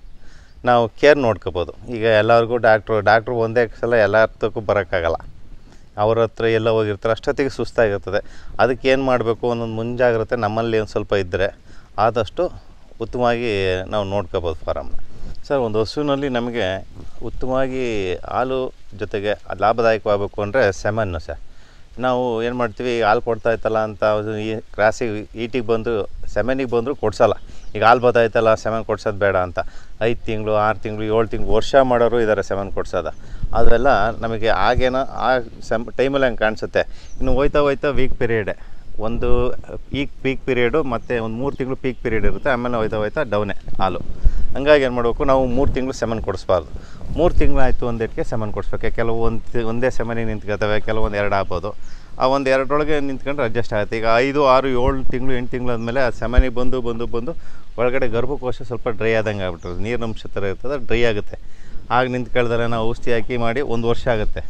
ನಾವು ಕೇರ್ ನೋಡ್ಕೋಬೋದು ಈಗ ಎಲ್ಲರಿಗೂ ಡಾಕ್ಟ್ರು ಡಾಕ್ಟ್ರು ಒಂದೇ ಸಲ ಎಲ್ಲ ಹತ್ರಕ್ಕೂ ಬರೋಕ್ಕಾಗಲ್ಲ ಅವ್ರ ಹತ್ರ ಎಲ್ಲ ಹೋಗಿರ್ತಾರೆ ಅಷ್ಟೊತ್ತಿಗೆ ಸುಸ್ತಾಗಿರ್ತದೆ ಅದಕ್ಕೆ ಏನು ಮಾಡಬೇಕು ಅನ್ನೋದು ಮುಂಜಾಗ್ರತೆ ನಮ್ಮಲ್ಲಿ ಒಂದು ಸ್ವಲ್ಪ ಇದ್ದರೆ ಆದಷ್ಟು ಉತ್ತಮವಾಗಿ ನಾವು ನೋಡ್ಕೋಬೋದು ಫಾರಮ್ನ ಸರ್ ಒಂದು ಹಸುವಿನಲ್ಲಿ ನಮಗೆ ಉತ್ತಮವಾಗಿ ಹಾಲು ಜೊತೆಗೆ ಲಾಭದಾಯಕವಾಗಬೇಕು ಅಂದರೆ ಸೆಮನ್ನು ಸರ್ ನಾವು ಏನು ಮಾಡ್ತೀವಿ ಹಾಲು ಕೊಡ್ತಾ ಇತ್ತಲ್ಲ ಅಂತ ಅದು ಈ ಕ್ರಾಸಿಗೆ ಈಟಿಗೆ ಬಂದು ಸೆಮೆನಿಗೆ ಬಂದರೂ ಕೊಡ್ಸಲ್ಲ ಈಗ ಹಾಲು ಬರ್ತಾಯ್ತಲ್ಲ ಸೆಮೆನ್ ಕೊಡ್ಸೋದು ಬೇಡ ಅಂತ ಐದು ತಿಂಗಳು ಆರು ತಿಂಗಳು ಏಳು ತಿಂಗಳು ವರ್ಷ ಮಾಡೋರು ಇದ್ದಾರೆ ಸೆಮೆನ್ ಕೊಡ್ಸೋದ ಅದೆಲ್ಲ ನಮಗೆ ಆಗೇನೋ ಆ ಸೆಮ್ ಟೈಮಲ್ಲಿ ಹಂಗೆ ಕಾಣಿಸುತ್ತೆ ಇನ್ನು ಹೋಯ್ತಾ ಹೋಯ್ತಾ ವೀಕ್ ಪೀರಿಯಡೆ ಒಂದು ಪೀಕ್ ಪೀಕ್ ಪೀರಿಯಡು ಮತ್ತು ಒಂದು ಮೂರು ತಿಂಗಳು ಪೀಕ್ ಪೀರಿಯಡ್ ಇರುತ್ತೆ ಆಮೇಲೆ ಹೋಯ್ತಾ ಹೋಯ್ತಾ ಡೌನೇ ಹಾಲು ಹಂಗಾಗಿ ಏನು ಮಾಡಬೇಕು ನಾವು ಮೂರು ತಿಂಗಳು ಸೆಮನ್ ಕೊಡಿಸ್ಬಾರ್ದು ಮೂರು ತಿಂಗಳಾಯಿತು ಒಂದೇಟಿಗೆ ಸೆಮನ್ ಕೊಡಿಸ್ಬೇಕು ಕೆಲವು ಒಂದು ಒಂದೇ ಸೆಮನಿಗೆ ನಿಂತ್ಕೋತವೆ ಕೆಲವೊಂದು ಎರಡು ಆಗ್ಬೋದು ಆ ಒಂದು ಎರಡರೊಳಗೆ ನಿಂತ್ಕೊಂಡ್ರೆ ಅಡ್ಜಸ್ಟ್ ಆಗುತ್ತೆ ಈಗ ಐದು ಆರು ಏಳು ತಿಂಗಳು ಎಂಟು ತಿಂಗಳು ಆದಮೇಲೆ ಆ ಸೆಮನಿಗೆ ಬಂದು ಬಂದು ಬಂದು ಒಳಗಡೆ ಗರ್ಭಕೋಶ ಸ್ವಲ್ಪ ಡ್ರೈ ಆದಂಗೆ ಆಗ್ಬಿಟ್ಟಿರೋದು ನೀರಿನ ಅಂಶ ಥರ ಇರ್ತದೆ ಡ್ರೈ ಆಗುತ್ತೆ ಆಗ ನಿಂತ್ಕೊಳ್ದರೆ ನಾವು ಔಷಧಿ ಹಾಕಿ ಮಾಡಿ ಒಂದು ವರ್ಷ ಆಗುತ್ತೆ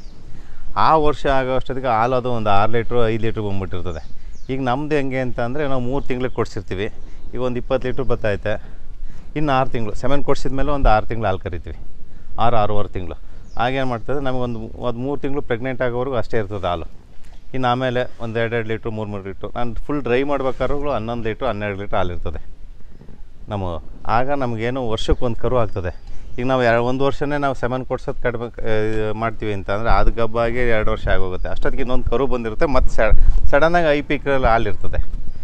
ಆ ವರ್ಷ ಆಗೋ ಅಷ್ಟೊತ್ತಿಗೆ ಹಾಲು ಅದು ಒಂದು ಆರು ಲೀಟ್ರು ಐದು ಲೀಟ್ರ್ ಬಂದ್ಬಿಟ್ಟಿರ್ತದೆ ಈಗ ನಮ್ಮದು ಹೆಂಗೆ ಅಂತ ಅಂದರೆ ನಾವು ಮೂರು ತಿಂಗಳಿಗೆ ಕೊಡಿಸಿರ್ತೀವಿ ಈಗ ಒಂದು ಇಪ್ಪತ್ತು ಲೀಟ್ರ್ ಬತ್ತೈತೆ ಇನ್ನು ಆರು ತಿಂಗಳು ಸೆಮೆನ್ ಕೊಡಿಸಿದ ಮೇಲೆ ಒಂದು ಆರು ತಿಂಗಳು ಹಾಲು ಕರಿತೀವಿ ಆರು ಆರೂವರೆ ತಿಂಗಳು ಆಗೇನು ಮಾಡ್ತದೆ ನಮಗೊಂದು ಒಂದು ಮೂರು ತಿಂಗಳು ಪ್ರೆಗ್ನೆಂಟ್ ಆಗೋವರೆಗೂ ಅಷ್ಟೇ ಇರ್ತದೆ ಹಾಲು ಇನ್ನು ಆಮೇಲೆ ಒಂದು ಎರಡು ಲೀಟ್ರು ಮೂರು ಮೂರು ಲೀಟ್ರು ನಾನು ಫುಲ್ ಡ್ರೈ ಮಾಡ್ಬೇಕಾದ್ರೂ ಹನ್ನೊಂದು ಲೀಟ್ರು ಹನ್ನೆರಡು ಲೀಟ್ರ್ ಹಾಲು ಇರ್ತದೆ ನಮ್ಮ ಆಗ ನಮಗೇನು ವರ್ಷಕ್ಕೆ ಒಂದು ಕರು ಆಗ್ತದೆ ಈಗ ನಾವು ಎರಡು ಒಂದು ವರ್ಷನೇ ನಾವು ಸೆಮನ್ ಕೊಡ್ಸೋದು ಕಡಿಮೆ ಆ, ಮಾಡ್ತೀವಿ ಅಂತ ಅಂದರೆ ಅದು ಗಬ್ಬಾಗಿ ಎರಡು ವರ್ಷ ಆಗೋಗುತ್ತೆ ಅಷ್ಟೊತ್ತಿಗೆ ಇನ್ನೊಂದು ಕರು ಬಂದಿರುತ್ತೆ ಮತ್ತು ಸಡನ್ನಾಗಿ ಐ ಪೀಕಲ್ಲಿ ಹಾಲಿರ್ತದೆ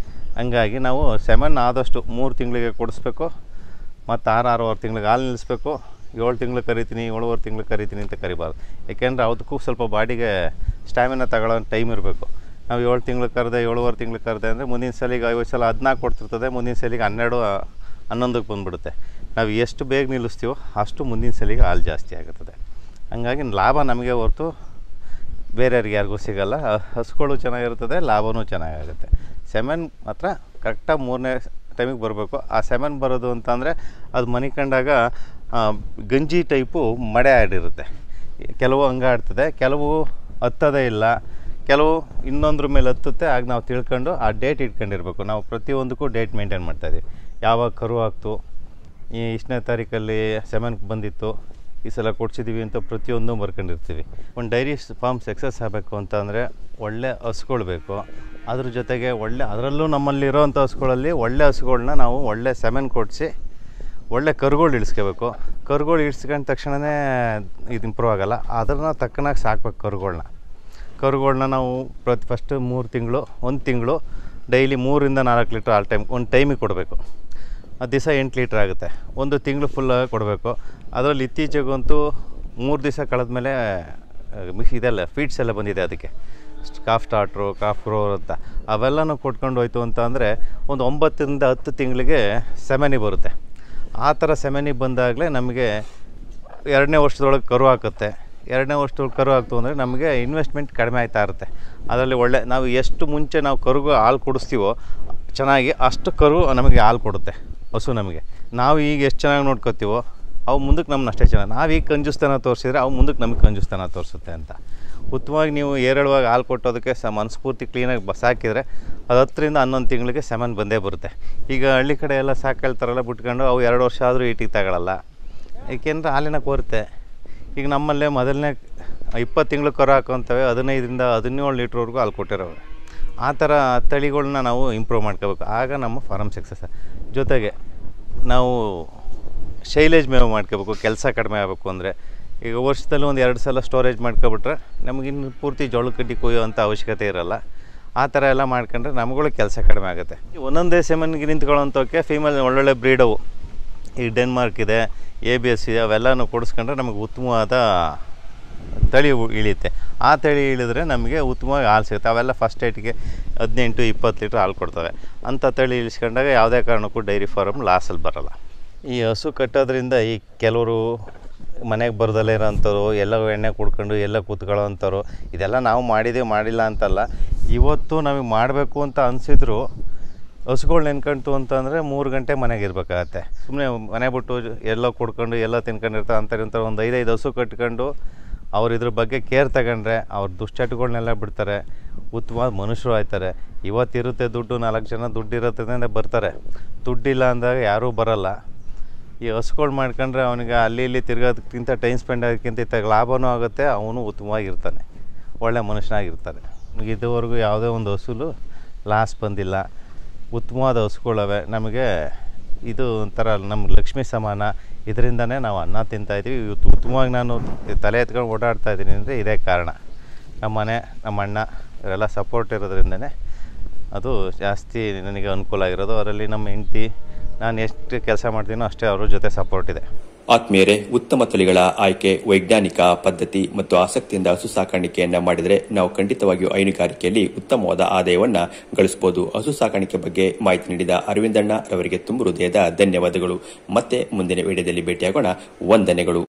ಹಂಗಾಗಿ ನಾವು ಸೆಮನ್ ಆದಷ್ಟು ಮೂರು ತಿಂಗಳಿಗೆ ಕೊಡಿಸ್ಬೇಕು ಮತ್ತು ಆರು ಆರೂವರೆ ತಿಂಗಳಿಗೆ ಹಾಲು ನಿಲ್ಲಿಸ್ಬೇಕು ಏಳು ತಿಂಗಳು ಕರಿತೀನಿ ಏಳುವರೆ ತಿಂಗಳು ಕರಿತೀನಿ ಅಂತ ಕರಿಬಾರ್ದು ಯಾಕೆಂದರೆ ಅದಕ್ಕೂ ಸ್ವಲ್ಪ ಬಾಡಿಗೆ ಸ್ಟ್ಯಾಮಿನ ತಗೊಳ್ಳೋ ಟೈಮ್ ಇರಬೇಕು ನಾವು ಏಳು ತಿಂಗಳು ಕರೆದೆ ಏಳುವರೆ ತಿಂಗಳು ಕರೆದೆ ಅಂದರೆ ಮುಂದಿನ ಸಲಿಗೆ ಐವತ್ತು ಸಲ ಹದಿನಾಲ್ಕು ಕೊಡ್ತಿರ್ತದೆ ಮುಂದಿನ ಸಲಿಗೆ ಹನ್ನೆರಡು ಹನ್ನೊಂದಕ್ಕೆ ಬಂದುಬಿಡುತ್ತೆ ನಾವು ಎಷ್ಟು ಬೇಗ ನಿಲ್ಲಿಸ್ತೀವೋ ಅಷ್ಟು ಮುಂದಿನ ಸಲಿಗೆ ಹಾಲು ಜಾಸ್ತಿ ಆಗುತ್ತದೆ ಹಂಗಾಗಿ ಲಾಭ ನಮಗೆ ಹೊರತು ಬೇರೆಯವ್ರಿಗೆ ಯಾರಿಗೂ ಸಿಗಲ್ಲ ಹ- ಹಸುಗಳು ಚೆನ್ನಾಗಿರ್ತದೆ ಲಾಭವೂ ಚೆನ್ನಾಗಾಗುತ್ತೆ ಸೆಮೆನ್ ಮಾತ್ರ ಕರೆಕ್ಟಾಗಿ ಮೂರನೇ ಟೈಮಿಗೆ ಬರಬೇಕು ಆ ಸೆಮೆನ್ ಬರೋದು ಅಂತಂದರೆ ಅದು ಮನೆ ಕಂಡಾಗ ಆ, ಗಂಜಿ ಟೈಪು ಮಡೆ ಆಡಿರುತ್ತೆ ಕೆಲವು ಹಂಗೆ ಆಡ್ತದೆ ಕೆಲವು ಹತ್ತೋದೇ ಇಲ್ಲ ಕೆಲವು ಇನ್ನೊಂದ್ರ ಮೇಲೆ ಹತ್ತುತ್ತೆ ಆಗ ನಾವು ತಿಳ್ಕೊಂಡು ಆ ಡೇಟ್ ಇಟ್ಕೊಂಡಿರ್ಬೇಕು ನಾವು ಪ್ರತಿಯೊಂದಕ್ಕೂ ಡೇಟ್ ಮೇಂಟೈನ್ ಮಾಡ್ತಾಯಿದ್ದೀವಿ ಯಾವಾಗ ಕರು ಆಗ್ತು ಈ ಇಷ್ಟನೇ ತಾರೀಕಲ್ಲಿ ಸೆವೆನ್ಗೆ ಬಂದಿತ್ತು ಈ ಸಲ ಕೊಡ್ಸಿದ್ದೀವಿ ಅಂತ ಪ್ರತಿಯೊಂದು ಬರ್ಕೊಂಡಿರ್ತೀವಿ ಒಂದು ಡೈರಿ ಫಾರ್ಮ್ ಸಕ್ಸಸ್ ಆಗಬೇಕು ಅಂತ ಅಂದರೆ ಒಳ್ಳೆ ಹಸುಗಳು ಬೇಕು ಅದ್ರ ಜೊತೆಗೆ ಒಳ್ಳೆ ಅದರಲ್ಲೂ ನಮ್ಮಲ್ಲಿರೋವಂಥ ಹಸುಗಳಲ್ಲಿ ಒಳ್ಳೆ ಹಸುಗಳ್ನ ನಾವು ಒಳ್ಳೆ ಸೆಮೆನ್ ಕೊಡಿಸಿ ಒಳ್ಳೆ ಕರುಗಳು ಇಳಿಸ್ಕೋಬೇಕು ಕರುಗಳು ಇಳಿಸ್ಕೊಂಡ ತಕ್ಷಣವೇ ಇದು ಇಂಪ್ರೂವ್ ಆಗೋಲ್ಲ ಅದನ್ನು ತಕ್ಕನಾಗಿ ಸಾಕ್ಬೇಕು ಕರುಗಳ್ನ ಕರುಗಳ್ನ ನಾವು ಪ್ರತಿ ಫಸ್ಟ್ ಮೂರು ತಿಂಗಳು ಒಂದು ತಿಂಗಳು ಡೈಲಿ ಮೂರಿಂದ ನಾಲ್ಕು ಲೀಟ್ರ್ ಆಲ್ ಟೈಮ್ ಒಂದು ಟೈಮಿಗೆ ಕೊಡಬೇಕು ಅದು ದಿವಸ ಎಂಟು ಲೀಟ್ರ್ ಆಗುತ್ತೆ ಒಂದು ತಿಂಗಳು ಫುಲ್ ಕೊಡಬೇಕು ಅದರಲ್ಲಿ ಇತ್ತೀಚೆಗಂತೂ ಮೂರು ದಿವಸ ಕಳೆದ್ಮೇಲೆ ಮಿಕ್ಸ್ ಇದೆಲ್ಲ ಫೀಡ್ಸ್ ಎಲ್ಲ ಬಂದಿದೆ ಅದಕ್ಕೆ ಕಾಫ್ ಸ್ಟಾರ್ಟ್ರು ಕಾಫ್ ಗ್ರೋ ಅಂತ ಅವೆಲ್ಲನೂ ಕೊಟ್ಕೊಂಡು ಹೋಯ್ತು ಅಂತ ಅಂದರೆ ಒಂದು ಒಂಬತ್ತರಿಂದ ಹತ್ತು ತಿಂಗಳಿಗೆ ಸೆಮೆನಿ ಬರುತ್ತೆ ಆ ಥರ ಸೆಮೆನಿ ಬಂದಾಗಲೇ ನಮಗೆ ಎರಡನೇ ವರ್ಷದೊಳಗೆ ಕರು ಹಾಕುತ್ತೆ ಎರಡನೇ ವರ್ಷದೊಳಗೆ ಕರು ಆಗ್ತು ಅಂದರೆ ನಮಗೆ ಇನ್ವೆಸ್ಟ್ಮೆಂಟ್ ಕಡಿಮೆ ಆಯ್ತಾ ಇರುತ್ತೆ ಅದರಲ್ಲಿ ಒಳ್ಳೆ ನಾವು ಎಷ್ಟು ಮುಂಚೆ ನಾವು ಕರುಗೆ ಹಾಲು ಕುಡಿಸ್ತೀವೋ ಚೆನ್ನಾಗಿ ಅಷ್ಟು ಕರು ನಮಗೆ ಹಾಲು ಕೊಡುತ್ತೆ ಹಸು ನಮಗೆ ನಾವು ಈಗ ಎಷ್ಟು ಚೆನ್ನಾಗಿ ನೋಡ್ಕೊತೀವೋ ಅವು ಮುಂದಕ್ಕೆ ನಮ್ಮನ್ನ ಅಷ್ಟೇ ಚೆನ್ನಾಗಿ ನಾವು ಈಗ ಕಂಜುಸ್ತನ ತೋರಿಸಿದ್ರೆ ಅವು ಮುಂದಕ್ಕೆ ನಮಗೆ ಕಂಜುಸ್ತನ ತೋರಿಸುತ್ತೆ ಅಂತ ಉತ್ತಮವಾಗಿ ನೀವು ಏರಳವಾಗಿ ಹಾಲು ಕೊಟ್ಟೋದಕ್ಕೆ ಸ ಮನಸ್ಫೂರ್ತಿ ಕ್ಲೀನಾಗಿ ಬ ಸಾಕಿದರೆ ಅದು ಹತ್ತರಿಂದ ಹನ್ನೊಂದು ತಿಂಗಳಿಗೆ ಸೆಮನ್ ಬಂದೇ ಬರುತ್ತೆ ಈಗ ಹಳ್ಳಿ ಕಡೆ ಎಲ್ಲ ಸಾಕೇಳ್ತಾರಲ್ಲ ಬಿಟ್ಕೊಂಡು ಅವು ಎರಡು ವರ್ಷ ಆದರೂ ಈಟಿಗೆ ತಗೊಳ್ಳಲ್ಲ ಏಕೆಂದರೆ ಹಾಲಿನ ಕೊರತೆ ಈಗ ನಮ್ಮಲ್ಲೇ ಮೊದಲನೇ ಇಪ್ಪತ್ತು ತಿಂಗಳು ಕರು ಹಾಕೋಂತವೆ ಹದಿನೈದರಿಂದ ಹದಿನೇಳು ಲೀಟ್ರ್ವರೆಗೂ ಹಾಲು ಕೊಟ್ಟಿರೋವೆ ಆ ಥರ ತಳಿಗಳ್ನ ನಾವು ಇಂಪ್ರೂವ್ ಮಾಡ್ಕೋಬೇಕು ಆಗ ನಮ್ಮ ಫಾರಮ್ ಸಕ್ಸಸ್ ಜೊತೆಗೆ ನಾವು ಶೈಲೇಜ್ ಮೇವು ಮಾಡ್ಕೋಬೇಕು ಕೆಲಸ ಕಡಿಮೆ ಆಗಬೇಕು ಅಂದರೆ ಈಗ ವರ್ಷದಲ್ಲಿ ಒಂದು ಎರಡು ಸಲ ಸ್ಟೋರೇಜ್ ಮಾಡ್ಕೊಬಿಟ್ರೆ ನಮಗಿನ್ನು ಪೂರ್ತಿ ಜೋಳ ಕಡ್ಡಿ ಕೊಯ್ಯೋ ಅಂಥ ಅವಶ್ಯಕತೆ ಇರಲ್ಲ ಆ ಥರ ಎಲ್ಲ ಮಾಡ್ಕೊಂಡ್ರೆ ನಮ್ಗಳು ಕೆಲಸ ಕಡಿಮೆ ಆಗುತ್ತೆ ಒಂದೊಂದೇ ಸೆಮನ್ಗೆ ನಿಂತ್ಕೊಳ್ಳೋಂಥವಕ್ಕೆ ಫೀಮೇಲ್ ಒಳ್ಳೊಳ್ಳೆ ಬ್ರೀಡವು ಈ ಡೆನ್ಮಾರ್ಕ್ ಇದೆ ಎ ಬಿ ಎಸ್ ಇದೆ ಅವೆಲ್ಲನೂ ಕೊಡಿಸ್ಕೊಂಡ್ರೆ ನಮಗೆ ಉತ್ತಮವಾದ ತಳಿ ಉ- ಇಳಿಯುತ್ತೆ ಆ ತಳಿ ಇಳಿದ್ರೆ ನಮಗೆ ಉತ್ತಮವಾಗಿ ಹಾಲು ಸಿಗುತ್ತೆ ಅವೆಲ್ಲ ಫಸ್ಟ್ ಏಟಿಗೆ ಹದಿನೆಂಟು ಇಪ್ಪತ್ತು ಲೀಟ್ರ್ ಹಾಲು ಕೊಡ್ತವೆ ಅಂಥ ತಳಿ ಇಳಿಸ್ಕೊಂಡಾಗ ಯಾವುದೇ ಕಾರಣಕ್ಕೂ ಡೈರಿ ಫಾರಮ್ ಲಾಸಲ್ಲಿ ಬರೋಲ್ಲ ಈ ಹಸು ಕಟ್ಟೋದ್ರಿಂದ ಈ ಕೆಲವರು ಮನೆಗೆ ಬರ್ದಲ್ಲೇ ಇರೋಂಥವ್ರು ಎಲ್ಲ ಎಣ್ಣೆ ಕುಡ್ಕೊಂಡು ಎಲ್ಲ ಕೂತ್ಕೊಳ್ಳೋ ಅಂಥವ್ರು ಇದೆಲ್ಲ ನಾವು ಮಾಡಿದ್ದೀವಿ ಮಾಡಿಲ್ಲ ಅಂತಲ್ಲ ಇವತ್ತು ನಮಗೆ ಮಾಡಬೇಕು ಅಂತ ಅನಿಸಿದ್ರು ಹಸುಗಳು ನೆನ್ಕೊಂತು ಅಂತಂದರೆ ಮೂರು ಗಂಟೆ ಮನೆಗೆ ಇರಬೇಕಾಗತ್ತೆ ಸುಮ್ಮನೆ ಮನೆ ಬಿಟ್ಟು ಎಲ್ಲೋ ಕುಡ್ಕೊಂಡು ಎಲ್ಲ ತಿನ್ಕೊಂಡಿರ್ತಾರೆ ಅಂತಾರೆ ಇಂಥ ಒಂದು ಐದೈದು ಹಸು ಕಟ್ಕೊಂಡು ಅವ್ರು ಇದ್ರ ಬಗ್ಗೆ ಕೇರ್ ತಗೊಂಡ್ರೆ ಅವ್ರ ದುಶ್ಚಟಗಳನ್ನೆಲ್ಲ ಬಿಡ್ತಾರೆ ಉತ್ತಮವಾದ ಮನುಷ್ಯರು ಆಯ್ತಾರೆ ಇವತ್ತಿರುತ್ತೆ ದುಡ್ಡು ನಾಲ್ಕು ಜನ ದುಡ್ಡು ಇರುತ್ತೆ ಅಂದರೆ ಬರ್ತಾರೆ ದುಡ್ಡಿಲ್ಲ ಅಂದಾಗ ಯಾರೂ ಬರಲ್ಲ ಈ ಹಸುಗಳು ಮಾಡ್ಕೊಂಡ್ರೆ ಅವನಿಗೆ ಅಲ್ಲಿ ಇಲ್ಲಿ ತಿರ್ಗೋದಕ್ಕಿಂತ ಟೈಮ್ ಸ್ಪೆಂಡ್ ಆಗೋದಕ್ಕಿಂತ ಇತ್ತಾಗ ಲಾಭವೂ ಆಗುತ್ತೆ ಅವನು ಉತ್ತಮವಾಗಿರ್ತಾನೆ ಒಳ್ಳೆ ಮನುಷ್ಯನಾಗಿರ್ತಾರೆ ಇದುವರೆಗೂ ಯಾವುದೇ ಒಂದು ಹಸುಲು ಲಾಸ್ ಬಂದಿಲ್ಲ ಉತ್ತಮವಾದ ಹಸುಗಳವೆ ನಮಗೆ ಇದು ಒಂಥರ ನಮ್ಮ ಲಕ್ಷ್ಮಿ ಸಮಾನ ಇದರಿಂದನೇ ನಾವು ಅನ್ನ ತಿಂತಾಯಿದ್ದೀವಿ ಇವತ್ತು ಉತ್ತಮವಾಗಿ ನಾನು ತಲೆ ಎತ್ಕೊಂಡು ಓಡಾಡ್ತಾ ಇದ್ದೀನಿ ಅಂದರೆ ಇದೇ ಕಾರಣ ನಮ್ಮ ಮನೆ ನಮ್ಮ ಅಣ್ಣ ಇವರೆಲ್ಲ ಸಪೋರ್ಟ್ ಇರೋದ್ರಿಂದನೇ ಅದು ಜಾಸ್ತಿ ನನಗೆ ಅನುಕೂಲ ಆಗಿರೋದು ಅದರಲ್ಲಿ ನಮ್ಮ ಹೆಂಡ್ತಿ ನಾನು ಎಷ್ಟು ಕೆಲಸ ಮಾಡ್ತೀನೋ ಅಷ್ಟೇ ಅವ್ರ ಜೊತೆ ಸಪೋರ್ಟ್ ಇದೆ ಆತ್ಮೀಯರೇ ಉತ್ತಮ ತಳಿಗಳ ಆಯ್ಕೆ ವೈಜ್ಞಾನಿಕ ಪದ್ಧತಿ ಮತ್ತು ಆಸಕ್ತಿಯಿಂದ ಹಸು ಸಾಕಾಣಿಕೆಯನ್ನ ಮಾಡಿದರೆ ನಾವು ಖಂಡಿತವಾಗಿಯೂ ಹೈನುಗಾರಿಕೆಯಲ್ಲಿ ಉತ್ತಮವಾದ ಆದಾಯವನ್ನ ಗಳಿಸಬಹುದು ಹಸು ಸಾಕಾಣಿಕೆ ಬಗ್ಗೆ ಮಾಹಿತಿ ನೀಡಿದ ಅರವಿಂದಣ್ಣ ರವರಿಗೆ ತುಂಬ ಹೃದಯದ ಧನ್ಯವಾದಗಳು ಮತ್ತೆ ಮುಂದಿನ ವಿಡಿಯೋದಲ್ಲಿ ಭೇಟಿಯಾಗೋಣ ವಂದನೆಗಳು